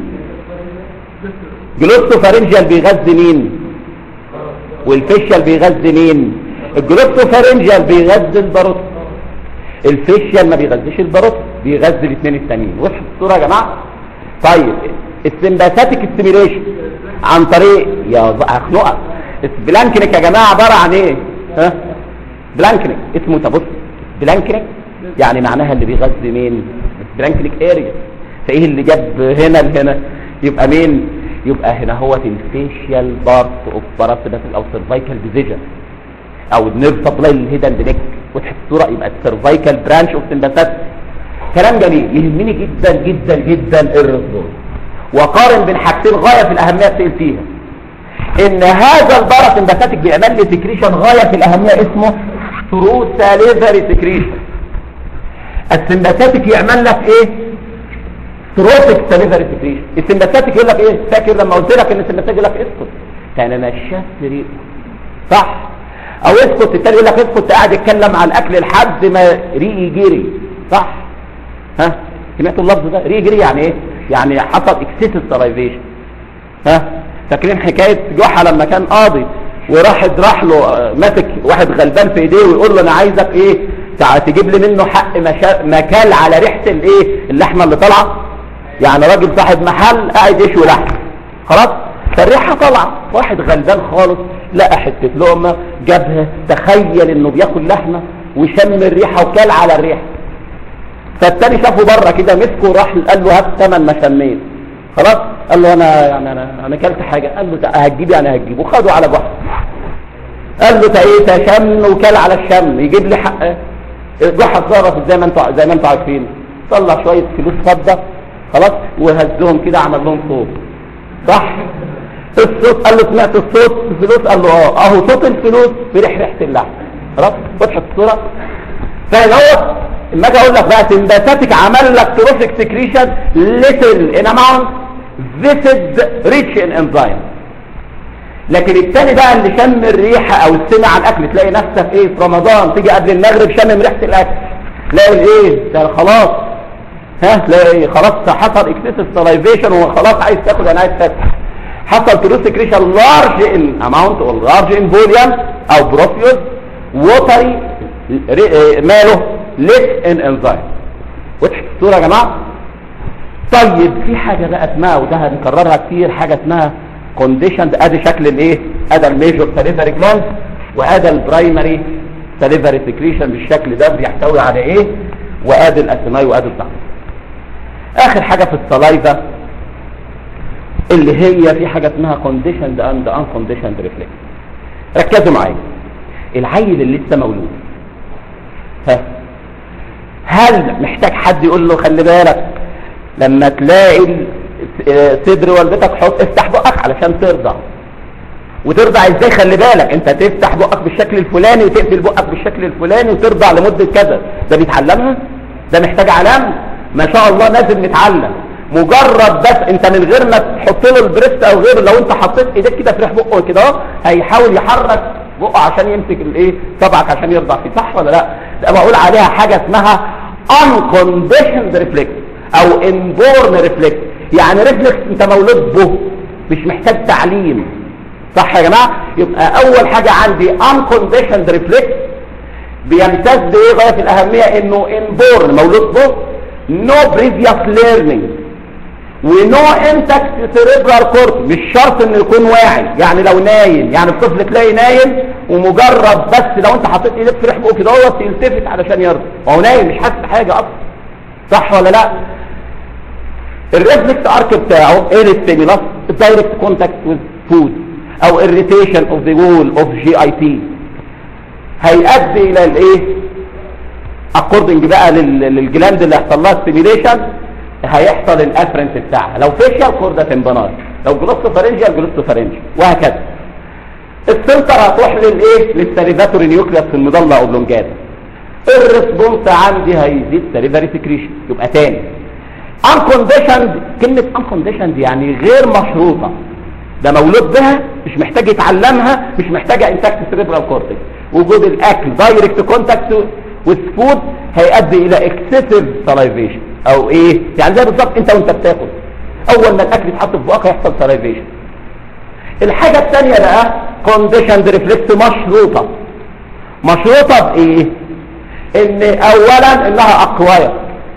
جلوسوفارنجيال بيغذي مين والفيشيال بيغذي مين الجلوسوفارنجيال بيغذي الباروت الفيشيال ما بيغذيش الباروت بيغذي الاثنين التانيين وضحت الصوره يا جماعه طيب السمباثيك ستيميوليشن عن طريق يا اخنقك البلانكنيك يا جماعه عباره عن ايه ها بلانكنيك اسمه تبص بلانكنيك يعني معناها اللي بيغذي مين بلانكنيك اريا فايه اللي جاب هنا لهنا يبقى مين يبقى هنا هو الفيشيال بارت اوف باراسيمباثيك او سيرفايكال ديفيجن او النيرف سبلاي للهيدن نيك وتحط الصوره يبقى السيرفايكال برانش اوف سمباثيك كلام جميل يهمني جدا جدا جدا الريسبونس وقارن بين حاجتين غايه في الاهميه بتقل فيها ان هذا الباراسمباتيك بيعمل لي سكريشن غايه في الاهميه اسمه ثرو ساليفري سكريشن السمباتيك يعمل لك ايه تروفيك ساليفري سكريشن السمباتيك يقول لك ايه فاكر لما قلت لك ان السمباتيك يقول لك اسكت كان نشفت ريقه صح او اسكت التاني يقول لك اسكت قاعد يتكلم عن الاكل لحد ما ريقي جري صح ها سمعتوا اللفظ ده ريقي جري يعني ايه يعني حصل اكسيس سلايفيشن ها فاكرين حكايه جحا لما كان قاضي وراح راح له آه، ماسك واحد غلبان في ايديه ويقول له انا عايزك ايه تع- تجيب لي منه حق مشا... مكال على ريحه الايه اللحمه اللي طالعه يعني راجل صاحب محل قاعد يشوي لحم خلاص فالريحه طالعه واحد غلبان خالص لقى حته لقمه جابها تخيل انه بياكل لحمه وشم الريحه وكال على الريحه فالتاني شافه بره كده مسكه وراح قال له هات ثمن ما شميت خلاص قال له انا يعني انا انا اكلت حاجه قال له تع- هتجيب يعني هتجيب وخده على جحر قال له تا ايه تشم وكل على الشم يجيب لي حق جحا اتصرف زي ما انتوا زي ما انتوا عارفين طلع شويه فلوس فضه خلاص وهزهم كده عمل لهم صوت صح الصوت قال له سمعت الصوت الفلوس قال له اه اهو صوت الفلوس بريح ريحه اللحم خلاص وضحت الصوره فهو لما اجي اقول لك بقى سمباتيك عمل لك تروفيك سكريشن ليتل ان اماونت فيسد ريتش ان انزايم لكن التاني بقى اللي شم الريحه او السمع عن الاكل تلاقي نفسك ايه في رمضان تيجي قبل المغرب شمم ريحه الاكل تلاقي الايه ده خلاص ها تلاقي خلاص حصل اكسس سلايفيشن وخلاص عايز تاكل انا عايز تاكل حصل تروس سكريشن لارج ان اماونت او لارج ان فوليوم او بروفيوز ووتري ماله ليس ان انزايم وضحت الصوره يا جماعه طيب في حاجه بقى اسمها وده هنكررها كتير حاجه اسمها كونديشن ادي شكل الايه ادي الميجور ساليفري جلاند وادي البرايمري ساليفري سكريشن بالشكل ده بيحتوي على ايه وادي الاسماي وادي الضغط اخر حاجه في السلايفا اللي هي في حاجه اسمها كونديشند اند ان كونديشند ريفلكس ركزوا معايا العيل اللي لسه مولود ها هل محتاج حد يقول له خلي بالك لما تلاقي ال- آه، صدر والدتك حط افتح بقك علشان ترضع وترضع ازاي خلي بالك انت تفتح بقك بالشكل الفلاني وتقفل بقك بالشكل الفلاني وترضع لمدة كذا ده بيتعلمها ده محتاج علام ما شاء الله لازم نتعلم مجرد بس انت من غير ما تحط له البريست او غيره لو انت حطيت ايديك كده في ريح بقه كده اهو هيحاول يحرك بقه عشان يمسك الايه طبعك عشان يرضع فيه صح ولا لا ده بقول عليها حاجه اسمها unconditioned reflex او inborn reflex يعني ريفلكس انت مولود به مش محتاج تعليم صح يا جماعه يبقى اول حاجه عندي unconditioned reflex بيمتاز بايه غايه في الاهميه انه inborn مولود به no previous learning ونو انتكت سيريبرال كورت مش شرط انه يكون واعي يعني لو نايم يعني الطفل تلاقي نايم ومجرد بس لو انت حطيت ايدك في ريح بقه كده هو يلتفت علشان يرضى وهو نايم مش حاسس بحاجه اصلا صح ولا لا الريفلكس ارك بتاعه ايه الستيمولاس الدايركت كونتاكت وذ فود او irritation اوف ذا وول اوف جي اي تي هيؤدي الى الايه اكوردنج بقى لل- للجلاند اللي هيحصل لها ستيميليشن هيحصل الافرنس بتاعها لو فيشال كوردا تمبانار لو جلوسوفارنجيال جلوسوفارنجي وهكذا السنتر هتروح للايه للساليفاتوري نيوكليوس في المضله اوبلونجاتا الريسبونس عندي هيزيد ساليفاري سكريشن يبقى تاني unconditioned كلمة unconditioned يعني غير مشروطة ده مولود بها مش محتاج يتعلمها مش محتاجة انتاكت سيريبرال كورتكس وجود الاكل دايركت كونتاكت with food هيؤدي الى excessive salivation او ايه يعني زي بالظبط انت وانت بتاكل اول ما الاكل يتحط في بقك هيحصل salivation الحاجة الثانية بقى conditioned reflex مشروطة مشروطة بايه ان اولا انها اقوية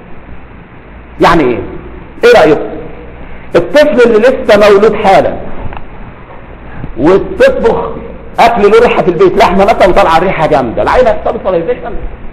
يعني ايه ايه رأيكم الطفل اللي لسه مولود حالا وتطبخ اكل له ريحه في البيت لحمه مثلا طالعه ريحه جامده العيل هيحصل له سلايفيشن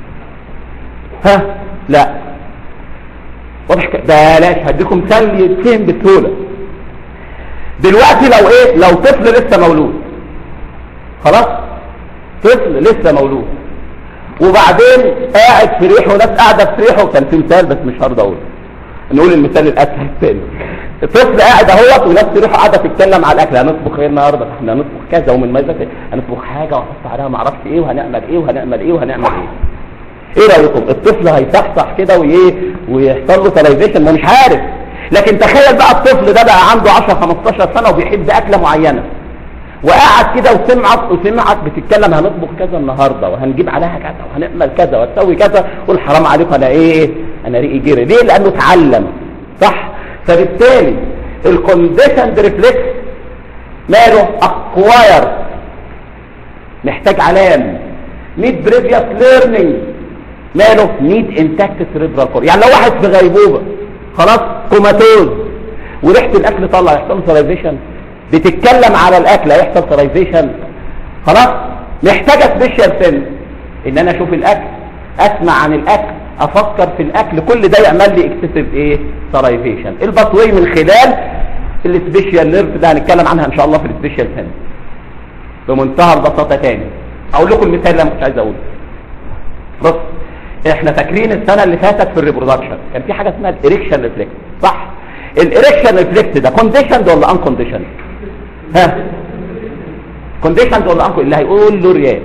ها لا واضح كده؟ بلاش هديكم مثال يتفهم بسهوله دلوقتي لو ايه لو طفل لسه مولود خلاص طفل لسه مولود وبعدين قاعد في ريحه وناس قاعده في ريحه كان في مثال بس مش هرضى اقوله نقول المثال الاسهل الثاني الطفل قاعد اهوت وناس في ريحه قاعده تتكلم على الاكل هنطبخ ايه النهارده احنا هنطبخ كذا ومن ماذا هنطبخ حاجه وهنحط عليها ما اعرفش ايه وهنعمل ايه وهنعمل ايه وهنعمل ايه ايه رايكم الطفل هيصحصح كده وايه ويحصل له سلايفيشن ما مش عارف لكن تخيل بقى الطفل ده بقى عنده 10 15 سنه وبيحب اكله معينه وقعد كده وسمعك وسمعك بتتكلم هنطبخ كذا النهارده وهنجيب عليها كذا وهنعمل كذا وتسوي كذا قول حرام عليكم انا ايه انا ريقي جري ليه لانه اتعلم صح فبالتالي الكونديشند ريفلكس ماله اكواير محتاج علام نيد بريفيوس ليرنينج ماله نيد انتاكت سريبرال كور يعني لو واحد في غيبوبه خلاص كوماتوز وريحه الاكل طلع يحصل سلايفيشن بتتكلم على الاكل هيحصل سلايفيشن خلاص محتاجه سبيشال سنس ان انا اشوف الاكل اسمع عن الاكل افكر في الاكل كل ده يعمل لي اكسسيف ايه سلايفيشن الباسوي من خلال السبيشال نيرف ده هنتكلم عنها ان شاء الله في السبيشال سنس بمنتهى البساطه تاني اقول لكم المثال اللي انا كنت عايز اقوله بص احنا فاكرين السنه اللي فاتت في الريبرودكشن كان في حاجه اسمها الاريكشن ريفلكس صح الاريكشن ريفلكس ده كونديشند ولا ان كونديشند ها كونديشند ولا ان اللي هيقول له ريال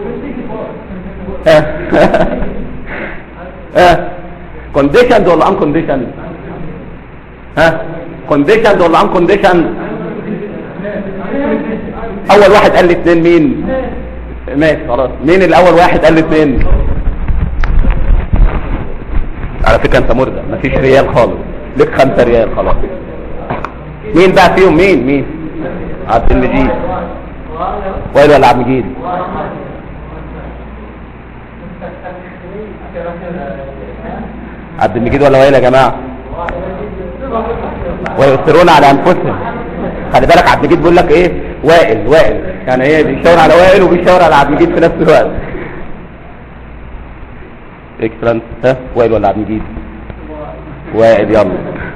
ها ها كونديشند ولا ان كونديشند ها كونديشند ولا ان كونديشند اول واحد قال لي اثنين مين ماشي خلاص مين الاول واحد قال لي اثنين على فكره انت مرضى مفيش ريال خالص لك خمسة ريال خلاص مين بقى فيهم مين مين عبد المجيد وائل ولا عبد المجيد عبد المجيد ولا وائل يا جماعه ويؤثرون على انفسهم خلي بالك عبد المجيد بيقول لك ايه وائل وائل يعني ايه بيشاور على وائل وبيشاور على عبد المجيد في نفس الوقت اكسلنت ها وائل ولا عبد المجيد وائل يلا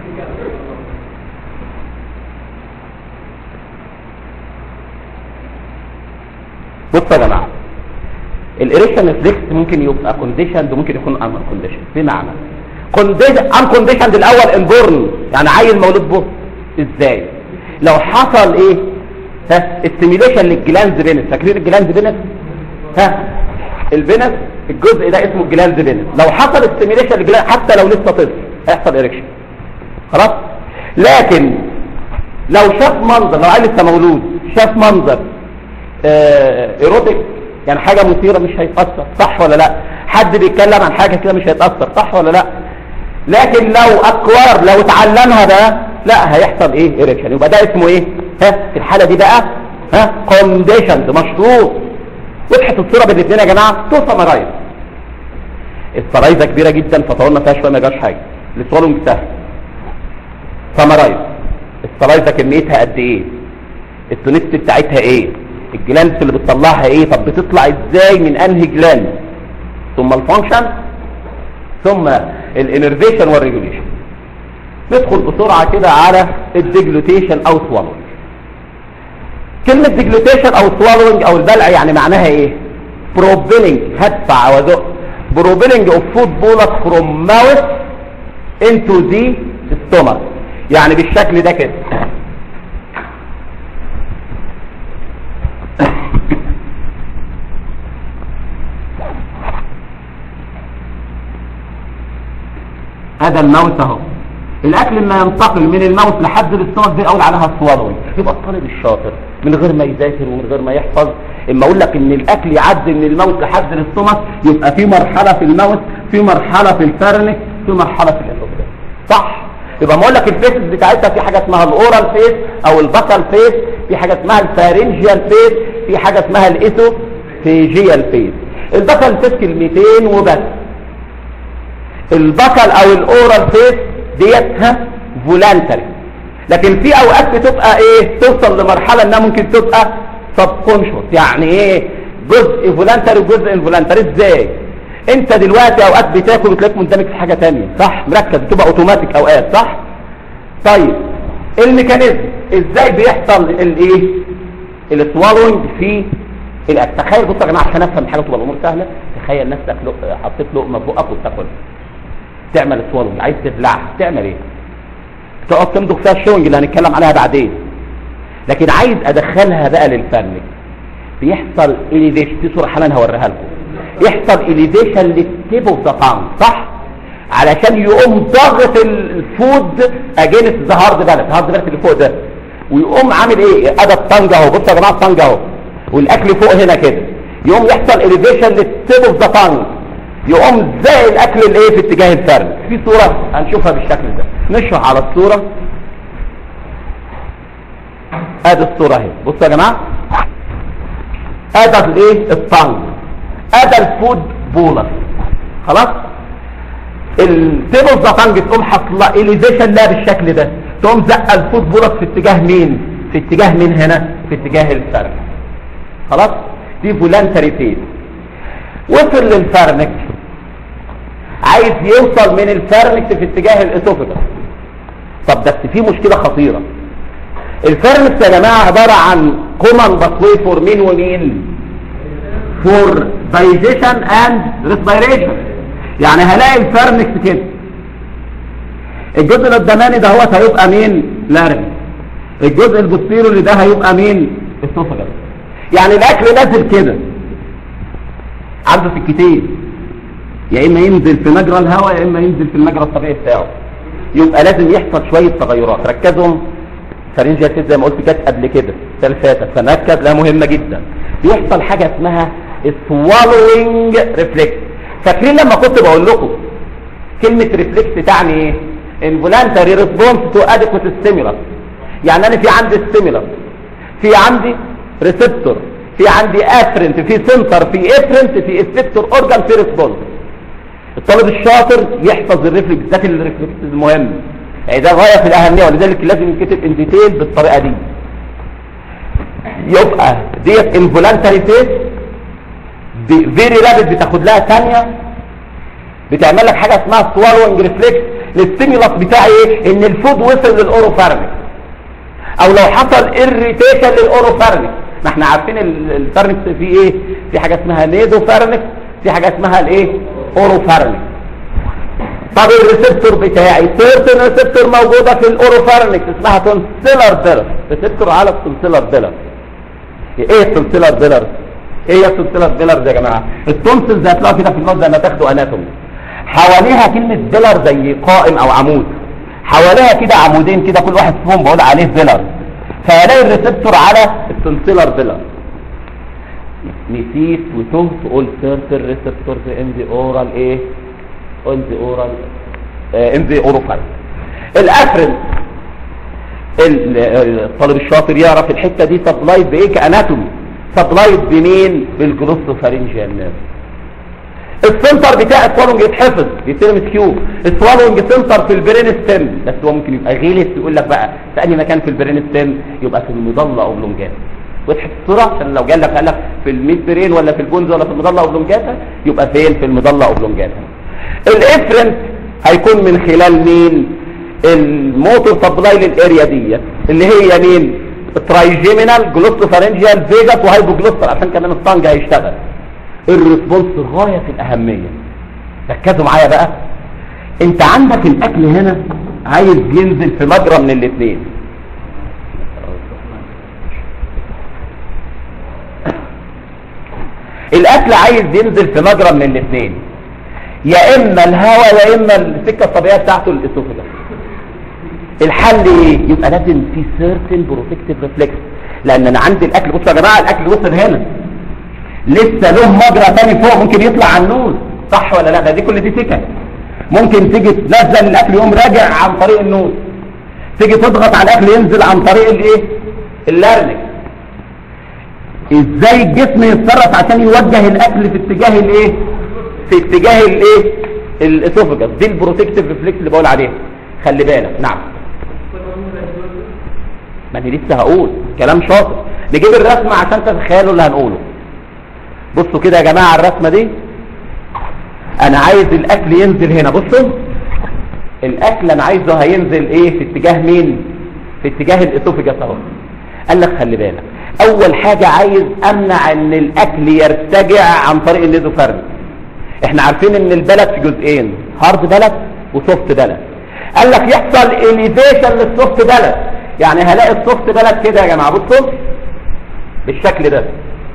بصوا يا جماعه الاريكشن ريفلكس ممكن يبقى كونديشند وممكن يكون ان كونديشن بمعنى ان كونديشند الاول انبورن يعني عيل مولود به ازاي لو حصل ايه ها استيميليشن للجلاند بينس فاكرين الجلاند بينس ها البينس الجزء ده اسمه الجلاند بينس لو حصل استيميليشن للجلاند حتى لو لسه طفل هيحصل اريكشن خلاص لكن لو شاف منظر لو عيل لسه مولود شاف منظر ايروتيك يعني حاجة مثيرة مش هيتأثر صح ولا لا حد بيتكلم عن حاجة كده مش هيتأثر صح ولا لا لكن لو اكوار لو اتعلمها ده لا هيحصل ايه اريكشن يبقى ده اسمه ايه ها في الحالة دي بقى ها كونديشن مشروط وضحت الصورة بين الاثنين يا جماعة تو سمرايز السرايزة كبيرة جدا فطولنا فيها شوية ما جاش حاجة السوالونج سهل سمرايز السرايزة كميتها قد ايه التونست بتاعتها ايه الجلاند اللي بتطلعها ايه طب بتطلع ازاي من انهي جلاند ثم الفانكشن ثم الانرفيشن والريجوليشن ندخل بسرعة كده على الديجلوتيشن او سوالوينج كلمة ديجلوتيشن او سوالوينج او البلع يعني معناها ايه بروبيلنج هدفع وزق بروبيلنج اوف فود بولت فروم ماوث انتو دي ستومك يعني بالشكل ده كده هذا الماوس اهو الاكل لما ينتقل من الماوس لحد الاستومك دي اقول عليها سوالوينج يبقى الطالب الشاطر من غير ما يذاكر ومن غير ما يحفظ اما اقول لك ان الاكل يعدي من الماوس لحد الاستومك يبقى في مرحله في الماوس في مرحله في الفرنك في مرحله في الاسوفجاس صح يبقى ما اقول لك الفيسز بتاعتها في حاجه اسمها الاورال فيس او البكال فيس في حاجه اسمها الفارنجيال فيس في حاجه اسمها الايسوفيجيال فيس البكال فيس كلمتين وبس البكل او الاورال فيس ديتها فولانتري لكن في اوقات بتبقى ايه توصل لمرحلة انها ممكن تبقى سبكونشوس يعني ايه جزء فولانتري وجزء انفولانتري ازاي انت دلوقتي اوقات بتاكل وتلاقيك مندمج في حاجة تانية صح مركز بتبقى اوتوماتيك اوقات صح طيب الميكانيزم ازاي بيحصل الايه السوالوينج في الاكل تخيل بصوا يا جماعه عشان افهم حاجه تبقى الامور سهله تخيل نفسك لق- حطيت لقمه في بقك وبتاكلها تعمل سوالونج عايز تبلعها تعمل ايه تقعد تمضغ فيها الشونج اللي هنتكلم عليها بعدين لكن عايز ادخلها بقى للفرن بيحصل اليفيشن في صوره حالا هوريها لكم يحصل اليفيشن للتيب اوف ذا تانج صح علشان يقوم ضاغط الفود اجينست ذا هارد بالانس هارد بالانس اللي فوق ده ويقوم عامل ايه ادى الطنج اهو بصوا يا جماعه الطنج اهو والاكل فوق هنا كده يقوم يحصل اليفيشن للتيب اوف ذا تانج يقوم زي الاكل الايه في اتجاه الفرن في صوره هنشوفها بالشكل ده نشرح على الصوره ادي الصوره اهي بصوا يا جماعه ادي الايه الطنج ادي الفود بولس خلاص التيبل ذا تانج تقوم حاصله اليزيشن لا بالشكل ده تقوم زقه الفود بولس في اتجاه مين في اتجاه مين هنا في اتجاه الفرن خلاص دي فولانتري فيز وصل للفرنك عايز يوصل من الفرنكس في اتجاه الاسوفجس طب بس في مشكله خطيره الفرنكس يا جماعه عباره عن كومن باسوي فور مين ومين فور دايجيشن اند ريسبيريشن يعني هلاقي الفرنكس كده الجزء القداماني ده هو هيبقى مين لارنج الجزء البوستيرو اللي ده هيبقى مين اسوفجس يعني الاكل نازل كده عنده سكتين يا اما ينزل في مجرى الهواء يا اما ينزل في المجرى الطبيعي بتاعه يبقى لازم يحصل شويه تغيرات ركزهم فارنجيا كده زي ما قلت كانت قبل كده السنه اللي فاتت فنركز لها مهمه جدا بيحصل حاجه اسمها swallowing ريفلكس فاكرين لما كنت بقول لكم كلمه ريفلكس تعني ايه involuntary response to adequate stimulus يعني انا في عندي stimulus في عندي ريسبتور في عندي افرنت في سنتر في افرنت في افكتور اورجان في ريسبونس الطالب الشاطر يحفظ الريفلكس ذات الريفلكس المهم يعني ده غايه في الاهميه ولذلك لازم يتكتب ان ديتيل بالطريقه دي يبقى ديت انفولانتري فيس فيري رابid بتاخد لها ثانيه بتعمل لك حاجه اسمها سوالوينج ريفلكس الستيمولس بتاعي ايه ان الفود وصل للاوروفارنكس او لو حصل اريتيشن للاوروفارنكس ما احنا عارفين ال- الفارنكس فيه ايه في حاجه اسمها نيدو فارنكس في حاجه اسمها الايه اوروفارنكس طب الريسبتور بتاعي سيرتن ريسبتور موجوده في الاوروفارنكس اسمها تونسيلر بيلر ريسبتور على التونسيلر بيلر ايه التونسيلر بيلر ايه هي التونسيلر بيلر يا جماعه التونسلز هتلاقوها كده في النص زي ما تاخدوا اناتومي حواليها كلمه بيلر زي قائم او عمود حواليها كده عمودين كده كل واحد فيهم بقول عليه بيلر فهلاقي الريسبتور على التونسيلر بيلر نسيت وتهت قلت سيرتر ريسبتورز ان ذا اورال ايه ان ذا اورال ان ذا اوروفايل الافرنت ال- الطالب الشاطر يعرف الحته دي سبلايد بايه كاناتومي سبلايد بمين بالجلوسوفارينجيال نيرف السنتر بتاع السوالونج يتحفظ يترمس كيو السوالونج سنتر في البرين ستيم بس هو ممكن يبقى غلس يقول لك بقى في انهي مكان في البرين ستيم يبقى في المضله اوبلونجاتا وضحت الصوره عشان لو جال لك قال لك في الميد برين ولا في البونز ولا في المضله اوبلونجاتا يبقى فين في المضله اوبلونجاتا الافرنت هيكون من خلال مين الموتور سبلاي للاريا دي اللي هي مين الترايجيمينال جلوستوفارنجيال فيجاس وهايبوجلوستر عشان كمان الطنج هيشتغل الريسبونس غايه في الاهميه ركزوا معايا بقى انت عندك الاكل هنا عايز ينزل في مجرى من الاثنين الاكل عايز ينزل في مجرى من الاثنين يا اما الهواء يا اما السكه الطبيعيه بتاعته الاسوفجس الحل ايه يبقى لازم في سيرتن بروتكتيف ريفلكس لان انا عندي الاكل بصوا يا جماعه الاكل وصل هنا لسه له مجرى تاني فوق ممكن يطلع على النوز صح ولا لا ده دي كل دي سكك ممكن تيجي تنزل الاكل يقوم راجع عن طريق النوز تيجي تضغط على الاكل ينزل عن طريق الايه اللارنك ازاي الجسم يتصرف عشان يوجه الاكل في اتجاه الايه في اتجاه الايه الاسوفجس دي البروتكتيف ريفلكس اللي بقول عليها خلي بالك نعم ما انا لسه هقول كلام شاطر نجيب الرسمه عشان تتخيلوا اللي هنقوله بصوا كده يا جماعه الرسمه دي انا عايز الاكل ينزل هنا بصوا الاكل انا عايزه هينزل ايه في اتجاه مين في اتجاه الاسوفجس اهو قال لك خلي بالك اول حاجه عايز امنع ان الاكل يرتجع عن طريق النيزوفارنج احنا عارفين ان البلد في جزئين هارد بلد وسوفت بلد قال لك يحصل اليفيشن للسوفت بلد يعني هلاقي السوفت بلد كده يا جماعه بصوا بالشكل ده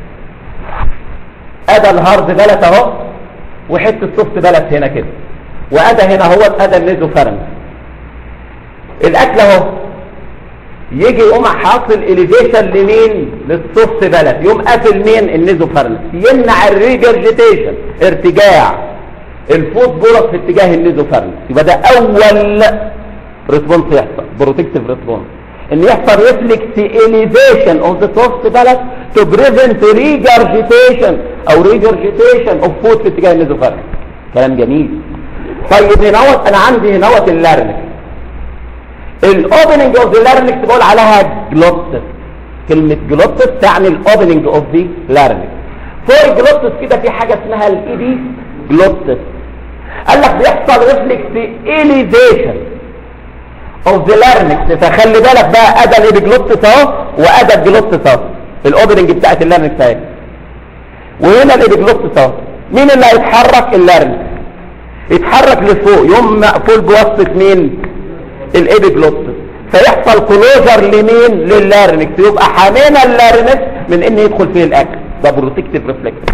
ادى الهارد بلد اهو وحته السوفت بلد هنا كده وادى هنا هو ادى النيزوفارنس الاكل اهو يجي يقوم حاصل اليفيشن لمين للسوفت بلد يقوم قافل مين النيزوفارنس يمنع الريجرجيتيشن ارتجاع الفوسفورس في اتجاه النيزوفارنس يبقى ده اول ريسبونس يحصل بروتكتيف ريسبونس ان يحصل ريفلكس اليفيشن اوف ذا سوفت بلد تو بريفنت ريجرجيتيشن او ريجرجيتيشن اوف فود في اتجاه النيزوفارنس كلام جميل طيب هنا انا عندي هنا اللارنكس الاوبننج اوف ذا لارنكس بقول عليها جلوتس كلمة جلوتس تعني الاوبننج اوف ذا لارنكس فوق الجلوتس كده في حاجة اسمها الايدي جلوتس قال لك بيحصل ريفلكس اليفيشن اوف ذا لارنكس فخلي بالك بقى ادى الايدي جلوتس اهو وادى الجلوتس اهو الاوبننج بتاعت اللارنكس اهي وهنا الايدي جلوتس اهو مين اللي هيتحرك اللارنكس يتحرك لفوق يوم مقفول بواسطة مين الابيجلوتس فيحصل كلوجر لمين للارنكس يبقى حامينا اللارنكس من ان يدخل فيه الاكل ده بروتكتيف ريفلكس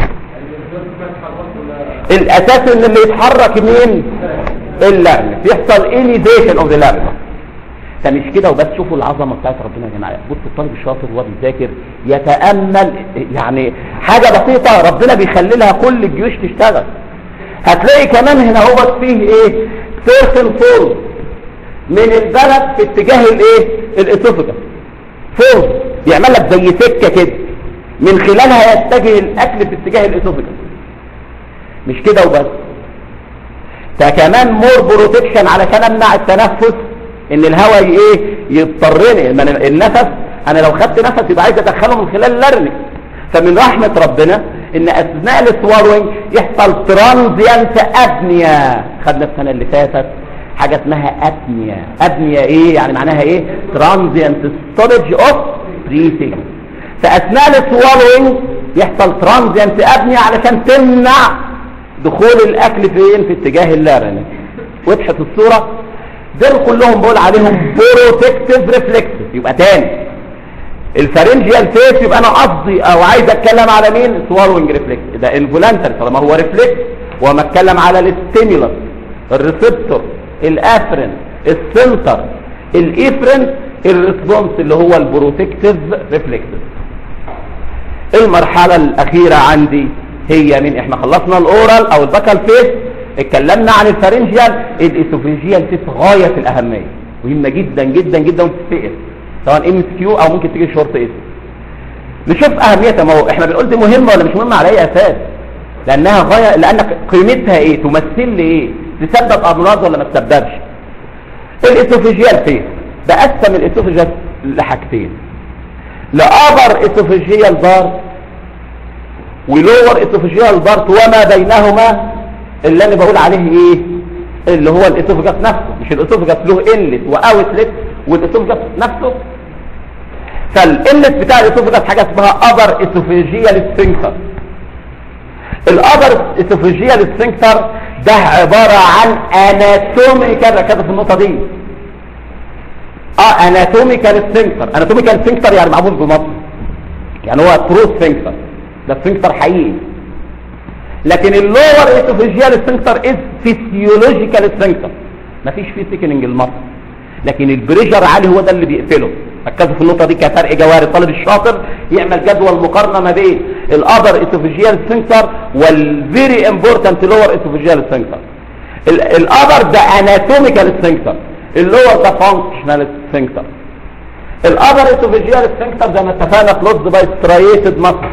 الاساس ان اللي يتحرك مين اللارنكس يحصل اليفيشن اوف ذا لارنكس ده مش كده وبس شوفوا العظمه بتاعت ربنا يا جماعه بص الطالب الشاطر وهو بيذاكر يتامل يعني حاجه بسيطه ربنا بيخلي لها كل الجيوش تشتغل هتلاقي كمان هنا هو فيه ايه سيركل فول من البلد في اتجاه الايه الاسوفجا فوز يعمل لك زي سكه كده من خلالها يتجه الاكل في اتجاه الاسوفجا مش كده وبس ده كمان مور بروتكشن علشان امنع التنفس ان الهواء ايه يضطرني من النفس انا لو خدت نفس يبقى عايز ادخله من خلال اللرنك فمن رحمه ربنا ان اثناء السواروينج يحصل ترانزيانت ابنيا خدنا السنه اللي فاتت حاجة اسمها ابنيا ابنيا ايه يعني معناها ايه ترانزيانت ستورج اوف بريثنج فاثناء السوالوينج يحصل ترانزيانت ابنيا علشان تمنع دخول الاكل فين في اتجاه اللارنج وضحت الصورة دول كلهم بقول عليهم بروتكتيف ريفلكسز يبقى تاني الفارنجيال فيس يبقى انا قصدي او عايز اتكلم على مين سوالوينج ريفلكس ده انفولانتري طالما هو ريفلكس وما اتكلم على الستيمولس الريسبتور الافرن السنتر الافرن الريسبونس اللي هو البروتكتيف ريفلكسز المرحلة الاخيرة عندي هي من احنا خلصنا الاورال او البكال فيس اتكلمنا عن الفارنجيال الاسوفيجيال فيس غاية في الاهمية مهمة جدا جدا جدا وتتسأل سواء ام اس كيو او ممكن تيجي شورت اس نشوف اهميتها ما هو احنا بنقول دي مهمة ولا مش مهمة على اي اساس لانها غاية لانك قيمتها ايه تمثل لي ايه تسبب امراض ولا ما تسببش الاسوفيجيال فيس بقسم الاسوفيجيال لحاجتين لابر اسوفيجيال بارت ولور اسوفيجيال بارت وما بينهما اللي انا بقول عليه ايه اللي هو الاسوفيجاس نفسه مش الاسوفيجاس له انلت واوتلت والاسوفيجاس نفسه فالانلت بتاع الاسوفيجاس حاجه اسمها ابر اسوفيجيال سفنكتر الابر اسوفيجيال سفنكتر ده عبارة عن اناتوميكال ركزوا في النقطة دي اه اناتوميكال سفنكتر اناتوميكال سفنكتر يعني معمول بمصر يعني هو ترو سفنكتر ده سفنكتر حقيقي لكن اللور اسوفيجيال سفنكتر از فيسيولوجيكال سفنكتر مفيش فيه سيكننج المصر لكن البريشر عالي هو ده اللي بيقفله ركزوا في النقطة دي كفرق جواري الطالب الشاطر يعمل جدول مقارنة ما بين الابر اسوفيجيال سفنكتر والفيري امبورتنت لور اسوفيجيال سفنكتر الابر ده اناتوميكال سفنكتر اللور ده فانكشنال سفنكتر الابر اسوفيجيال سفنكتر زي ما اتفقنا كلوز باي ستريتد ماسل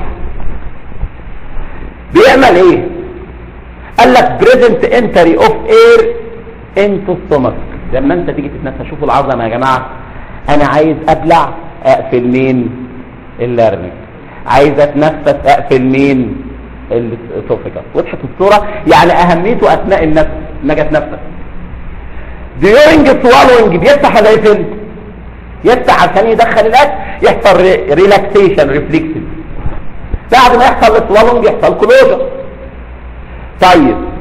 بيعمل ايه قال لك بريزنت انتري اوف اير انتو ستومك لما انت تيجي تتنفس شوفوا العظمه يا جماعه انا عايز ابلع اقفل مين اللارنك عايز اتنفس اقفل مين الاسوفيجاس وضحت الصوره يعني اهميته اثناء النفس ما اجي اتنفس ديورنج سوالوينج بيفتح ولا يقفل يفتح عشان يدخل الاكل يحصل ريلاكسيشن ريفلكسن بعد ما يحصل السوالوينج يحصل كلوجر طيب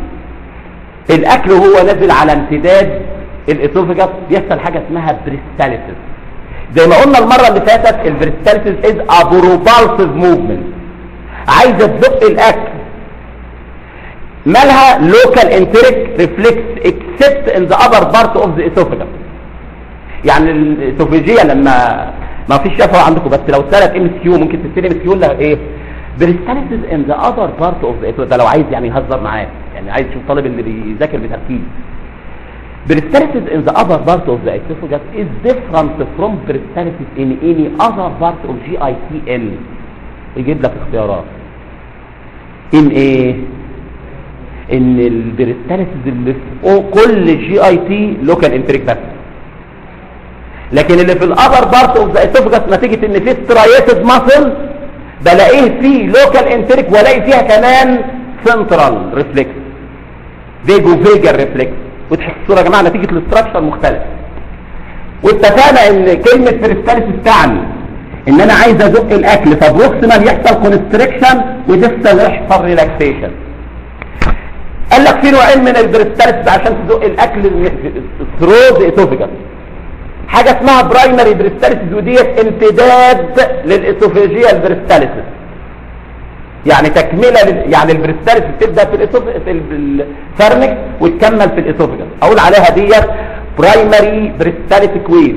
الاكل وهو نازل على امتداد الاسوفجاس بيحصل حاجه اسمها بريستاليسيس زي ما قلنا المره اللي فاتت البريستاليسيس از ابروبالسيف موفمنت عايزه تزق الاكل مالها لوكال انتريك ريفلكس اكسبت ان ذا اذر بارت اوف ذا اسوفجاس يعني الاسوفيجيه لما ما فيش شفوه عندكم بس لو اتسالت ام اس كيو ممكن تستلم ام اس كيو لها ايه بريستاليسيس ان ذا اذر بارت اوف ذا ده لو عايز يعني يهزر معاه يعني عايز يشوف طالب اللي بيذاكر بتركيز peristalsis in the upper part of the esophagus is different from peristalsis in any other part of GITL يجيب لك اختيارات ان ايه ان البريستالسيس اللي في كل جي اي تي لوكال انتريك بس لكن اللي في الابر بارت اوف ذا اسوفجاس نتيجه ان في سترايتد ماسل بلاقيه فيه لوكال انتريك والاقي فيها كمان سنترال ريفلكس فيجو فيجر ريفلكس وتحس الصوره يا جماعه نتيجه الاستراكشر مختلف واتفقنا ان كلمه بريستالسيس تعني ان انا عايز ازق الاكل فبروكسيمال يحصل كونستريكشن وديستال يحصل ريلاكسيشن قال لك في نوعين من البريستالسيس عشان تزق الاكل ثرو اسوفيجاس حاجه اسمها برايمري بريستالسيس وديت امتداد للاسوفيجيال بريستالسيس يعني تكمله لل... يعني البريستالسيس تبدا في الاسوف في الفرنك وتكمل في الاسوفيجاس اقول عليها ديت برايمري بريستالسيك ويز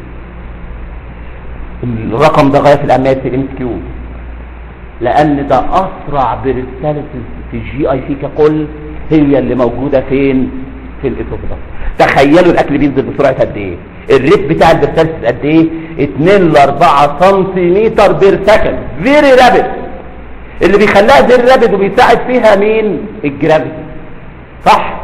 الرقم ده غايه في الاهميه في الام كيو لان ده اسرع بريستالسيس في الجي اي سي ككل هي اللي موجوده فين في الاسوفيجاس تخيلوا الاكل بينزل بسرعه قد ايه الريت بتاع البريستالسيس قد ايه 2 ل 4 سنتيمتر بير سكند فيري رابيد اللي بيخليها فيري رابيد وبيساعد فيها مين الجرافيتي صح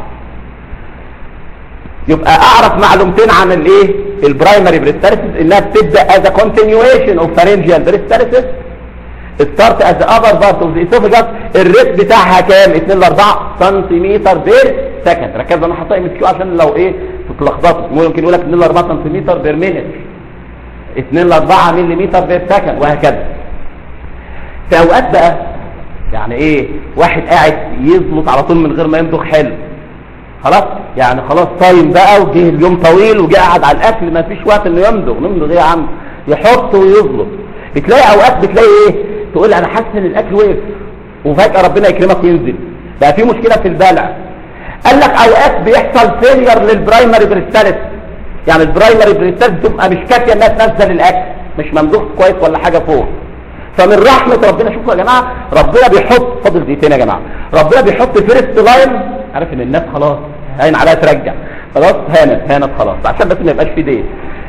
يبقى اعرف معلومتين عن الايه البرايمري بريستالسيس انها بتبدا از كونتينيويشن اوف فارنجيال بريستالسيس ستارت از اذر بارت اوف ذا اسوفيجاس الريت بتاعها كام 2 ل 4 سنتيمتر بير سكند ركزوا انا حاطط ام كيو عشان لو ايه تتلخبطوا ممكن يقول لك 2 ل 4 سنتيمتر بير مينت 2 ل 4 ملم بير سكند وهكذا في اوقات بقى يعني ايه واحد قاعد يزلط على طول من غير ما يمضغ حلو خلاص يعني خلاص صايم بقى وجه اليوم طويل وجه قاعد على الاكل ما فيش وقت انه يمضغ نمضغ ايه يا عم يحط ويزلط بتلاقي اوقات بتلاقي ايه تقول انا حاسس ان الاكل وقف وفجاه ربنا يكرمك وينزل بقى في مشكله في البلع قال لك اوقات بيحصل فيلير للبرايمري بريستالس يعني البرايمري بريستالس بتبقى مش كافيه انها تنزل الاكل مش ممدوح كويس ولا حاجه فوق فمن رحمه ربنا شوفوا يا جماعه ربنا بيحط فاضل دقيقتين يا جماعه ربنا بيحط فيرست لاين عارف ان الناس خلاص هين عليها ترجع خلاص هانت هانت خلاص عشان بس ما يبقاش في دين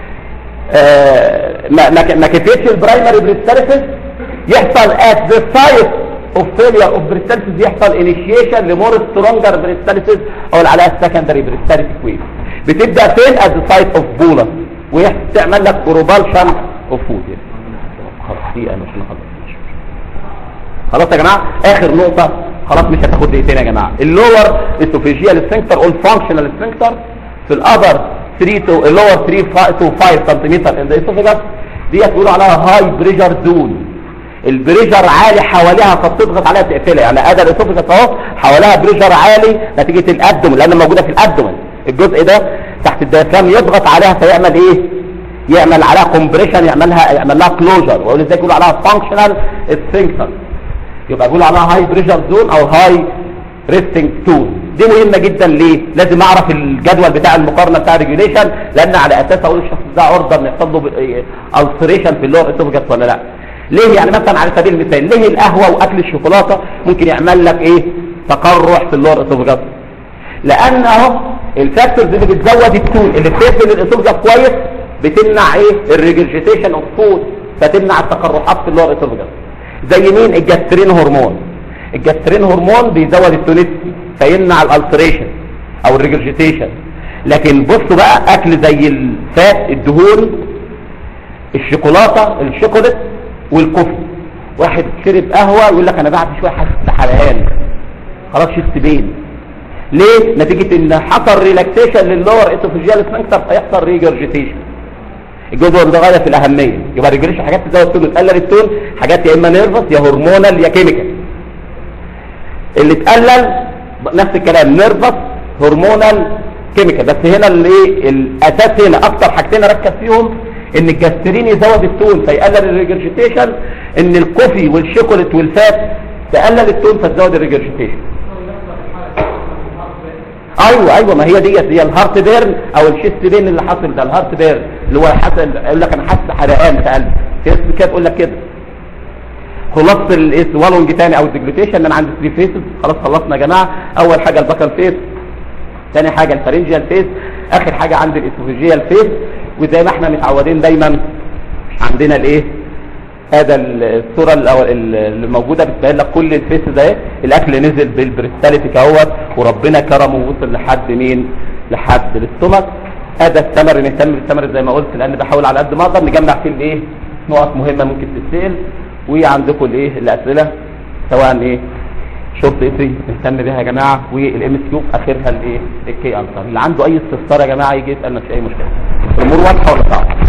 آه ما ما ما كفيتش البرايمري بريستالسيس يحصل at the site of failure of بريستالسيس يحصل initiation لمور سترونجر بريستالسيس او اللي عليها السكندري بريستالسيك ويف بتبدا فين at the site of بولس وتعمل لك بروبالشن اوف فود خلاص دقيقه مش هنخلص خلاص يا جماعه اخر نقطه خلاص مش هتاخد دقيقتين يا جماعه اللور اسوفيجيال سفنكتر او الفانكشنال سفنكتر في الابر 3 تو اللور 3 تو 5 سنتيمتر ان ذا اسوفيجاس ديت بيقولوا عليها هاي بريشر زون البريشر عالي حواليها فبتضغط عليها تقفلها يعني ادى الاسوفيجاس اهو حواليها بريشر عالي نتيجه الابدومن لان موجوده في الابدومن الجزء ده تحت الديافرام يضغط عليها فيعمل ايه يعمل عليها كومبريشن يعملها يعمل لها كلوجر واقول ازاي يقولوا عليها فانكشنال سفنكتر يبقى بيقولوا عليها هاي بريشر زون او هاي ريستنج تون دي مهمة جدا ليه لازم اعرف الجدول بتاع المقارنة بتاع ريجوليشن لان على اساس اقول الشخص ده عرضة ان يحصل له السريشن في اللور اسوفجاس ولا لا ليه يعني مثلا على سبيل المثال ليه القهوة واكل الشوكولاتة ممكن يعمل لك ايه تقرح في اللور اسوفجاس لان اهو الفاكتورز اللي بتزود التون اللي بتقفل الاسوفجاس كويس بتمنع ايه الريجرجيتيشن اوف فود فتمنع التقرحات في اللور اسوفجاس زي مين الجاسترين هرمون الجاسترين هرمون بيزود التونسي فيمنع الالتريشن او الريجرجيتيشن لكن بصوا بقى اكل زي الفات الدهون الشوكولاته الشوكولات والكوفي واحد شرب قهوه يقول لك انا بعد شويه حاسس بحرقان خلاص شفت بين ليه نتيجه ان حصل ريلاكسيشن للور اسوفيجيال سفنكتر فيحصل ريجرجيتيشن الجزء ده غايه في الاهميه يبقى الريجريشن حاجات تزود التون وتقلل التون حاجات يا اما نيرفس يا هرمونال يا كيميكال اللي تقلل نفس الكلام نيرفس هرمونال كيميكال بس هنا الايه الاساس هنا اكتر حاجتين اركز فيهم ان الجاسترين يزود التون فيقلل الريجرجيتيشن ان الكوفي والشوكولات والفات تقلل التون فتزود الريجرجيتيشن ايوه ايوه ما هي ديت هي الهارت بيرن او الشيست بين اللي حاصل ده الهارت بيرن اللي هو حصل يقول لك انا حاسس حرقان في قلبي في اسم كده تقول لك كده خلاصه السوالونج تاني او الديجلوتيشن انا عندي 3 فيسز خلاص خلصنا يا جماعه اول حاجه البكال فيس ثاني حاجه الفارنجيال فيس اخر حاجه عندي الاسوفيجيال فيس وزي ما احنا متعودين دايما عندنا الايه هذا الصوره الأول- اللي موجوده بتبين لك كل الفيس ده الاكل نزل بالبريستاليتي اهوت وربنا كرمه ووصل لحد مين لحد الاستومك هذا الثمر نهتم بالثمر زي ما قلت لان بحاول على قد ما اقدر نجمع فيه الايه نقط مهمه ممكن تتسال وعندكم الايه الاسئله سواء ايه شورت اسي نهتم بيها يا جماعه والام اس كيو اخرها الايه الكي انسر اللي عنده اي استفسار يا جماعه يجي يسالنا في اي مشكله الامور واضحه ولا صعبه